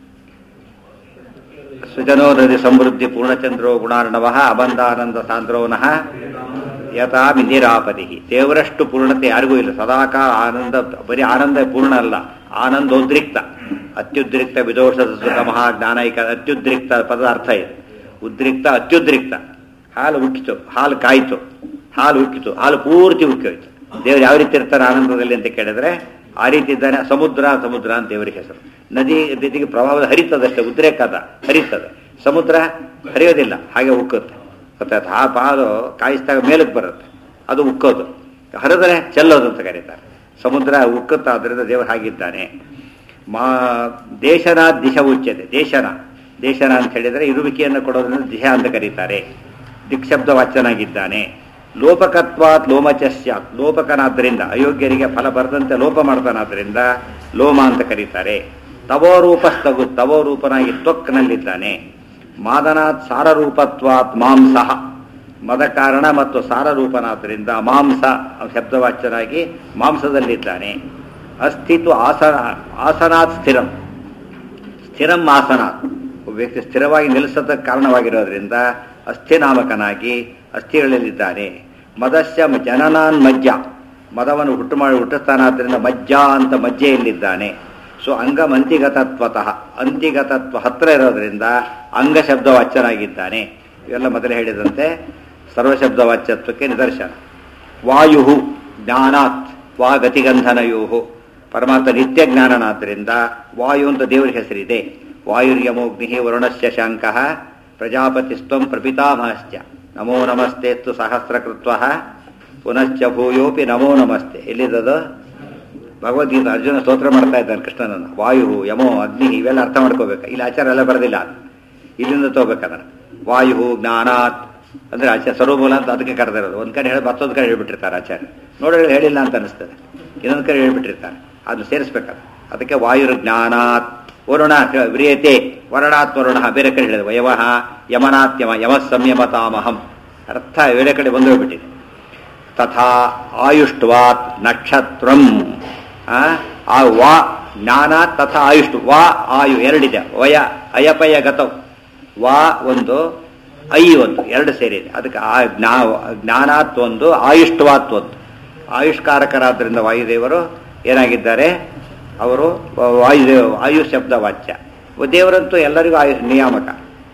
ಸುಜನೋ ನದಿ ಸಮೃದ್ಧಿ ಪೂರ್ಣಚಂದ್ರೋ ಗುಣಾರ್ಣವ ಅಬಂಧಾನಂದ ಸಾಂದ್ರೋನಃ ಯಥಾ ಮಿನಿರಾಪತಿ ದೇವರಷ್ಟು ಪೂರ್ಣತೆ ಯಾರಿಗೂ ಇಲ್ಲ ಸದಾಕಾಲ ಆನಂದ ಬರೀ ಆನಂದ ಪೂರ್ಣ ಅಲ್ಲ ಆನಂದೋದ್ರಿಕ್ತ ಅತ್ಯುದ್ರಿಕ್ತ ವಿದೋಷ ಮಹಾ ಜ್ಞಾನೈಕ ಅತ್ಯುದ್ರಿಕ್ತ ಪದದ ಅರ್ಥ ಇದೆ ಉದ್ರಿಕ್ತ ಅತ್ಯುದ್ರಿಕ್ತ ಹಾಲು ಉಕ್ಕಿತು ಹಾಲು ಕಾಯ್ತು ಹಾಲು ಉಕ್ಕಿತು ಹಾಲು ಪೂರ್ತಿ ಉಕ್ಕಿ ಹೋಯ್ತು ದೇವ್ರು ಯಾವ ರೀತಿ ಇರ್ತಾರೆ ಆನಂದದಲ್ಲಿ ಅಂತ ಕೇಳಿದ್ರೆ ಆ ರೀತಿ ಇದ್ದಾನೆ ಸಮುದ್ರ ಸಮುದ್ರ ಅಂತ ದೇವರಿಗೆ ಹೆಸರು ನದಿ ನದಿಗೆ ಪ್ರಭಾವ ಹರಿತದಷ್ಟೇ ಉದ್ರೇಕದ ಹರಿತದೆ ಸಮುದ್ರ ಹರಿಯೋದಿಲ್ಲ ಹಾಗೆ ಉಕ್ಕುತ್ತೆ ಗೊತ್ತಾಯ್ತು ಆ ಪಾಲು ಕಾಯಿಸಿದಾಗ ಮೇಲಕ್ಕೆ ಬರುತ್ತೆ ಅದು ಉಕ್ಕೋದು ಹರಿದ್ರೆ ಚೆಲ್ಲೋದು ಅಂತ ಕರೀತಾರೆ ಸಮುದ್ರ ಉಕ್ಕುತ್ತ ಅದರಿಂದ ದೇವರು ಹಾಗಿದ್ದಾನೆ ಮಾ ದೇಶನ ದಿಶ ಉಚ್ಯತೆ ದೇಶನ ದೇಶನ ಅಂತ ಹೇಳಿದರೆ ಇರುವಿಕೆಯನ್ನು ಕೊಡೋದ್ರಿಂದ ದಿಶ ಅಂತ ಕರೀತಾರೆ ದಿಕ್ಶಬ್ದ ವಾಚ್ಯನಾಗಿದ್ದಾನೆ ಲೋಪಕತ್ವಾತ್ ಲೋಮಚಸ್ಯಾತ್ ಲೋಪಕನಾದ್ದರಿಂದ ಅಯೋಗ್ಯರಿಗೆ ಫಲ ಬರದಂತೆ ಲೋಪ ಮಾಡ್ತಾನಾದ್ರಿಂದ ಲೋಮ ಅಂತ ಕರೀತಾರೆ ತವೋ ರೂಪಸ್ತಗು ತವೋ ರೂಪನಾಗಿ ತ್ವಕ್ನಲ್ಲಿದ್ದಾನೆ ಮಾದನಾತ್ ಸಾರರೂಪತ್ವಾತ್ ಮಾಂಸಃ ಮದ ಕಾರಣ ಮತ್ತು ಸಾರರೂಪನಾದ್ದರಿಂದ ಮಾಂಸ ಶಬ್ದವಾಚ್ಯನಾಗಿ ಮಾಂಸದಲ್ಲಿದ್ದಾನೆ ಅಸ್ಥಿತು ಆಸನ ಆಸನಾತ್ ಸ್ಥಿರಂ ಸ್ಥಿರಂ ಆಸನಾತ್ ಒಬ್ಬ ವ್ಯಕ್ತಿ ಸ್ಥಿರವಾಗಿ ನಿಲ್ಲಿಸೋದಕ್ಕೆ ಕಾರಣವಾಗಿರೋದ್ರಿಂದ ಅಸ್ಥಿನಾಮಕನಾಗಿ ಅಸ್ಥಿಗಳಲ್ಲಿದ್ದಾನೆ ಮದಸ್ಯ ಜನನಾನ್ ಮಜ್ಜ ಮದವನ್ನು ಹುಟ್ಟು ಮಾಡಿ ಹುಟ್ಟಿಸ್ತಾನಾದ್ರಿಂದ ಮಜ್ಜ ಅಂತ ಮಜ್ಜೆಯಲ್ಲಿದ್ದಾನೆ ಸೊ ಅಂಗಂ ಅಂತಿಗತತ್ವತಃ ಅಂತಿಗತತ್ವ ಹತ್ರ ಇರೋದ್ರಿಂದ ಅಂಗ ಶಬ್ದವಾಚ್ಯನಾಗಿದ್ದಾನೆ ಇವೆಲ್ಲ ಮೊದಲೇ ಹೇಳಿದಂತೆ ಸರ್ವಶಬ್ದವಾಚ್ಯತ್ವಕ್ಕೆ ನಿದರ್ಶನ ವಾಯು ಜ್ಞಾನಾತ್ ವಾ ಗತಿಗಂಧನಯೋ ಪರಮಾತ್ಮ ನಿತ್ಯ ಜ್ಞಾನನಾದ್ದರಿಂದ ವಾಯು ಅಂತ ದೇವರ ಹೆಸರಿದೆ ವಾಯುರ್ಯಮೋಗ್ನಿ ವರುಣಸ್ಯ ಶಾಂಕಃ ಪ್ರಜಾಪತಿಸ್ತ್ವಂ ಪ್ರಪಿತಾಮಹಶ್ಚ ನಮೋ ನಮಸ್ತೆತ್ತು ಸಹಸ್ರಕೃತ್ವ ಪುನಶ್ಚ ಭೂಯೋಪಿ ನಮೋ ನಮಸ್ತೆ ಎಲ್ಲಿದ್ದದು ಭಗವದ್ಗೀತೆ ಅರ್ಜುನ ಸ್ತೋತ್ರ ಮಾಡ್ತಾ ಇದ್ದಾನೆ ಕೃಷ್ಣನನ್ನು ವಾಯು ಯಮೋ ಅಗ್ನಿ ಇವೆಲ್ಲ ಅರ್ಥ ಮಾಡ್ಕೋಬೇಕು ಇಲ್ಲಿ ಆಚಾರ ಎಲ್ಲ ಬರೋದಿಲ್ಲ ಇಲ್ಲಿಂದ ತಗೋಬೇಕದನ್ನ ವಾಯು ಜ್ಞಾನಾತ್ ಅಂದ್ರೆ ಆಚಾರ್ಯ ಸರ್ವಮೂಲ ಅಂತ ಅದಕ್ಕೆ ಕರೆದಿರೋದು ಒಂದ್ ಕಡೆ ಹೇಳಿ ಮತ್ತೊಂದು ಕಡೆ ಹೇಳ್ಬಿಟ್ಟಿರ್ತಾರೆ ಆಚಾರ್ಯ ನೋಡಿದ್ರೆ ಹೇಳಿಲ್ಲ ಅಂತ ಅನಿಸ್ತದೆ ಇನ್ನೊಂದು ಕಡೆ ಹೇಳ್ಬಿಟ್ಟಿರ್ತಾರೆ ಅದನ್ನ ಸೇರಿಸ್ಬೇಕಾದ ಅದಕ್ಕೆ ವಾಯುರ್ ಜ್ಞಾನಾತ್ ವರುಣ ವ್ರಿಯತೆ ವರುಣಾತ್ ವರುಣ ಬೇರೆ ಕಡೆ ಹೇಳಿದೆ ವಯವಹ ಯಮನಾತ್ ಯಮ ಯಮ ಸಂಯಮತಾಮಹಂ ಅರ್ಥ ಬೇರೆ ಕಡೆ ಬಂದು ಹೋಗ್ಬಿಟ್ಟಿದೆ ತಥಾ ಆಯುಷ್ಟ್ವಾತ್ ನಕ್ಷತ್ರಂ ಆ, ಆ ವಾ ಜ್ಞಾನ ತಥಾ ಆಯುಷ್ಟು ವಾ ಆಯು ಎರಡಿದೆ ವಯ ಅಯಪಯ ಗತವ್ ವಾ ಒಂದು ಐ ಒಂದು ಎರಡು ಸೇರಿದೆ ಅದಕ್ಕೆ ಆ ಜ್ಞಾ ಜ್ಞಾನಾತ್ ಒಂದು ಆಯುಷ್ಟ್ವಾತ್ ಒಂದು ಆಯುಷ್ಕಾರಕರಾದ್ರಿಂದ ವಾಯುದೇವರು ಏನಾಗಿದ್ದಾರೆ ಅವರು ವಾಯುದೇವ ಆಯು ಶಬ್ದ ವಾಚ್ಯ ದೇವರಂತೂ ಎಲ್ಲರಿಗೂ ಆಯು ನಿಯಾಮಕ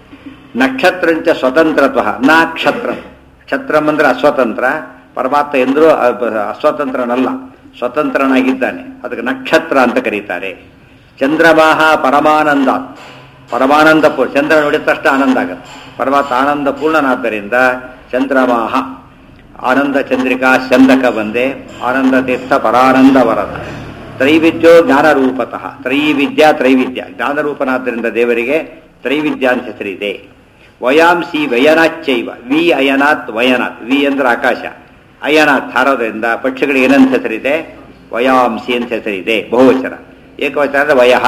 ನಕ್ಷತ್ರಂಚ ಸ್ವತಂತ್ರತ್ವ ನಕ್ಷತ್ರ ಕ್ಷತ್ರಂ ಅಂದ್ರೆ ಅಸ್ವತಂತ್ರ ಪರಮಾತ್ಮ ಎಂದರೂ ಅಸ್ವತಂತ್ರನಲ್ಲ ಸ್ವತಂತ್ರನಾಗಿದ್ದಾನೆ ಅದಕ್ಕೆ ನಕ್ಷತ್ರ ಅಂತ ಕರೀತಾರೆ ಚಂದ್ರಮಾಹ ಪರಮಾನಂದ ಪರಮಾನಂದ ಪೂರ್ಣ ಚಂದ್ರ ನೋಡಿದ ತಕ್ಷಣ ಆನಂದ ಆಗುತ್ತೆ ಪರಮಾತ್ಮ ಆನಂದ ಪೂರ್ಣನಾದ್ದರಿಂದ ಚಂದ್ರಮಾಹ ಆನಂದ ಚಂದ್ರಿಕಾ ಚಂದಕ ಬಂದೆ ಆನಂದ ತೀರ್ಥ ಪರಾನಂದ ವರದ ತ್ರೈವಿದ್ಯೋ ಜ್ಞಾನರೂಪತಃ ತ್ರೈವಿದ್ಯ ತ್ರೈವಿದ್ಯ ಜ್ಞಾನರೂಪನಾದ್ದರಿಂದ ದೇವರಿಗೆ ತ್ರೈವಿದ್ಯ ಅಂತ ಹೆಸರಿದೆ ವಯಾಂಸಿ ವಯನಾಚ್ಚೈವ ವಿ ಅಯನಾತ್ ವಯನಾತ್ ವಿ ಅಂದ್ರೆ ಆಕಾಶ ಅಯನಾತ್ ಹಾರೋದ್ರಿಂದ ಪಕ್ಷಿಗಳಿಗೆ ಏನಂತ ಹೆಸರಿದೆ ವಯಾಂಸಿ ಅಂತ ಹೆಸರಿದೆ ಬಹುವಚನ ಏಕವಚನ ಅಂದ್ರೆ ವಯಃ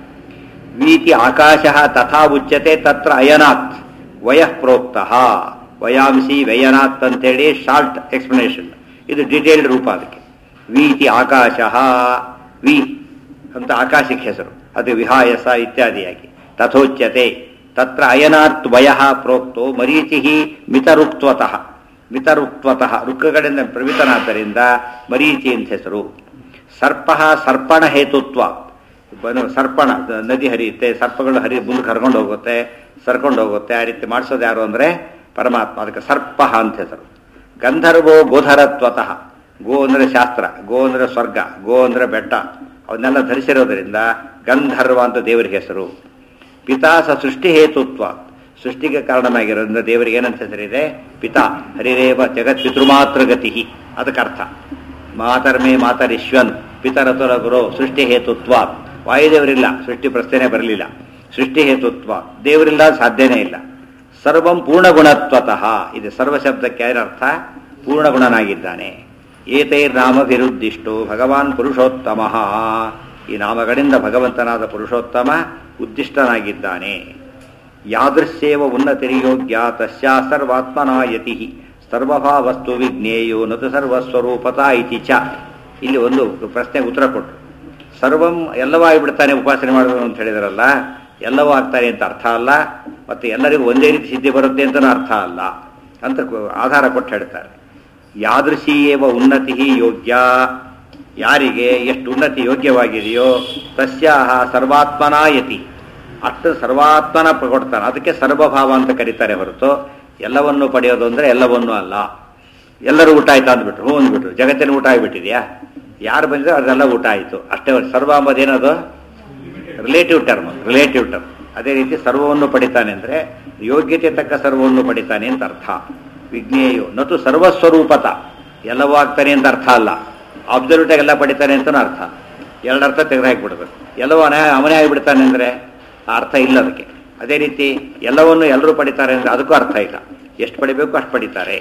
ವೀತಿ ಆಕಾಶ ತಥಾ ಉಚ್ಯತೆ ತತ್ರ ಅಯನಾತ್ ವಯಃ ಪ್ರೋಕ್ತಃ ವಯಾಂಸಿ ವಯನಾತ್ ಅಂತೇಳಿ ಶಾರ್ಟ್ ಎಕ್ಸ್ಪ್ಲನೇಷನ್ ಇದು ಡಿಟೇಲ್ಡ್ ರೂಪ ಅದಕ್ಕೆ ವೀತಿ ಆಕಾಶ ವಿ ಅಂತ ಆಕಾಶಕ್ಕೆ ಹೆಸರು ಅದು ವಿಹಾಯಸ ಇತ್ಯಾದಿಯಾಗಿ ತಥೋಚ್ಯತೆ ತತ್ರ ಅಯನಾತ್ ವಯಃ ಪ್ರೋಕ್ತೋ ಮರೀಚಿ ಮಿತರುಕ್ತ್ವತಃ ಮಿತರುಕ್ತ್ವತಃ ರುಕ್ಕಗಳಿಂದ ಪ್ರವಿತನಾದ್ದರಿಂದ ಮರೀಚಿ ಅಂತ ಹೆಸರು ಸರ್ಪ ಸರ್ಪಣ ಹೇತುತ್ವ ಬನು ಸರ್ಪಣ ದ- ನದಿ ಹರಿಯುತ್ತೆ ಸರ್ಪಗಳು ಹರಿ ಮುಂದಕ್ಕೆ ಹರ್ಕೊಂಡು ಹೋಗುತ್ತೆ ಸರ್ಕೊಂಡು ಹೋಗುತ್ತೆ ಆ ರೀತಿ ಮಾಡಿಸೋದು ಯಾರು ಅಂದ್ರೆ ಪರಮಾತ್ಮ ಅದಕ್ಕೆ ಸರ್ಪ ಅಂತ ಹೆಸರು ಗಂಧರ್ವೋ ಗೋಧರತ್ವತಃ ಗೋ ಅಂದ್ರೆ ಶಾಸ್ತ್ರ ಗೋ ಅಂದ್ರೆ ಸ್ವರ್ಗ ಗೋ ಅಂದ್ರೆ ಬೆಟ್ಟ ಅವನ್ನೆಲ್ಲ ಧರಿಸಿರೋದ್ರಿಂದ ಗಂಧರ್ವ ಅಂತ ದೇವರಿಗೆ ಹೆಸರು ಪಿತಾಸ ಸೃಷ್ಟಿ ಹೇತುತ್ವ ಸೃಷ್ಟಿಗೆ ಕಾರಣನಾಗಿರೋದ್ರಿಂದ ದೇವರಿಗೆ ಏನಂತ ಹೆಸರಿದೆ ಪಿತಾ ಹರಿರೇವ ಜಗತ್ ಪಿತೃಮಾತ್ರ ಗತಿ ಅದಕ್ಕೆ ಅರ್ಥ ಮಾತರ್ಮೇ ಮಾತರಿಶ್ವನ್ ಪಿತರತುರ ಗುರು ಸೃಷ್ಟಿ ಹೇತುತ್ವ ವಾಯುದೇವರಿಲ್ಲ ಸೃಷ್ಟಿ ಪ್ರಶ್ನೆ ಬರಲಿಲ್ಲ ಸೃಷ್ಟಿ ಹೇತುತ್ವ ದೇವರಿಲ್ಲ ಸಾಧ್ಯನೇ ಇಲ್ಲ ಸರ್ವಂ ಪೂರ್ಣಗುಣತ್ವತಃ ಇದು ಸರ್ವ ಶಬ್ದಕ್ಕೆ ಏನರ್ಥ ಪೂರ್ಣಗುಣನಾಗಿದ್ದಾನೆ ಏತೈರ್ನಾಮ ವಿರುದ್ಧಿಷ್ಟು ಭಗವಾನ್ ಪುರುಷೋತ್ತಮ ಈ ನಾಮಗಳಿಂದ ಭಗವಂತನಾದ ಪುರುಷೋತ್ತಮ ಉದ್ದಿಷ್ಟನಾಗಿದ್ದಾನೆ ಯಾದೃಶ್ಯೇವ ಉನ್ನತಿರ್ಯೋಗ್ಯ ತಸ್ಯಾ ಸರ್ವಾತ್ಮನಾಯತಿ ಸರ್ವಭಾವಸ್ತು ವಿಜ್ಞೇಯೋ ನತು ಸರ್ವಸ್ವರೂಪತ ಇತಿ ಚ ಇಲ್ಲಿ ಒಂದು ಪ್ರಶ್ನೆಗೆ ಉತ್ತರ ಕೊಟ್ಟು ಸರ್ವಂ ಎಲ್ಲವೂ ಆಗಿಬಿಡ್ತಾನೆ ಉಪಾಸನೆ ಮಾಡೋದು ಅಂತ ಹೇಳಿದಾರಲ್ಲ ಎಲ್ಲವೂ ಆಗ್ತಾನೆ ಅಂತ ಅರ್ಥ ಅಲ್ಲ ಮತ್ತು ಎಲ್ಲರಿಗೂ ಒಂದೇ ರೀತಿ ಸಿದ್ಧಿ ಬರುತ್ತೆ ಅಂತಲೂ ಅರ್ಥ ಅಲ್ಲ ಅಂತ ಕು- ಆಧಾರ ಕೊಟ್ಟು ಹೇಳ್ತಾರೆ ಯಾದೃಶೀಯೇವ ಉನ್ನತಿ ಯೋಗ್ಯ ಯಾರಿಗೆ ಎಷ್ಟು ಉನ್ನತಿ ಯೋಗ್ಯವಾಗಿದೆಯೋ ತಸ್ಯಾಹ ಸರ್ವಾತ್ಮನಾಯತಿ ಅಷ್ಟು ಸರ್ವಾತ್ಮನ ಪ- ಕೊಡ್ತಾನೆ ಅದಕ್ಕೆ ಸರ್ವಭಾವ ಅಂತ ಕರೀತಾರೆ ಹೊರತು ಎಲ್ಲವನ್ನು ಪಡೆಯೋದು ಅಂದ್ರೆ ಎಲ್ಲವನ್ನೂ ಅಲ್ಲ ಎಲ್ಲರೂ ಊಟ ಆಯ್ತಾ ಅಂದ್ಬಿಟ್ರು ಹ್ಞೂ ಅಂದ್ಬಿಟ್ರು ಜಗತ್ತಿನ ಊಟ ಆಗಿಬಿಟ್ಟಿದ್ಯಾ ಯಾರು ಬಂದ್ರೆ ಅದೆಲ್ಲ ಊಟ ಆಯಿತು ಅಷ್ಟೇ ಸರ್ವ ಅಂಬೋದೇನದು ರಿಲೇಟಿವ್ ಟರ್ಮ್ ರಿಲೇಟಿವ್ ಟರ್ಮ್ ಅದೇ ರೀತಿ ಸರ್ವವನ್ನು ಪಡಿತಾನೆ ಅಂದ್ರೆ ಯೋಗ್ಯತೆ ತಕ್ಕ ಸರ್ವವನ್ನು ಪಡಿತಾನೆ ಅಂತ ಅರ್ಥ ವಿಜ್ಞೇಯು ನತು ಸರ್ವಸ್ವರೂಪತ ಎಲ್ಲವೂ ಆಗ್ತಾನೆ ಅಂತ ಅರ್ಥ ಅಲ್ಲ ಅಬ್ಸಲ್ಯೂಟ್ ಎಲ್ಲ ಪಡಿತಾನೆ ಅಂತನೂ ಅರ್ಥ ಎರಡರ್ಥ ತೆಗೆದು ಹಾಕಿಬಿಡ್ಬೇಕು ಎಲ್ಲವೂ ಅನೇ ಅವನೇ ಆಗಿಬಿಡ್ತಾನೆ ಅಂದ್ರೆ ಆ ಅರ್ಥ ಇಲ್ಲ ಅದಕ್ಕೆ ಅದೇ ರೀತಿ ಎಲ್ಲವನ್ನು ಎಲ್ಲರೂ ಪಡಿತಾರೆ ಅಂದ್ರೆ ಅದಕ್ಕೂ ಅರ್ಥ ಇಲ್ಲ ಎಷ್ಟು ಪಡಿಬೇಕು ಅಷ್ಟು ಪಡಿತಾರೆ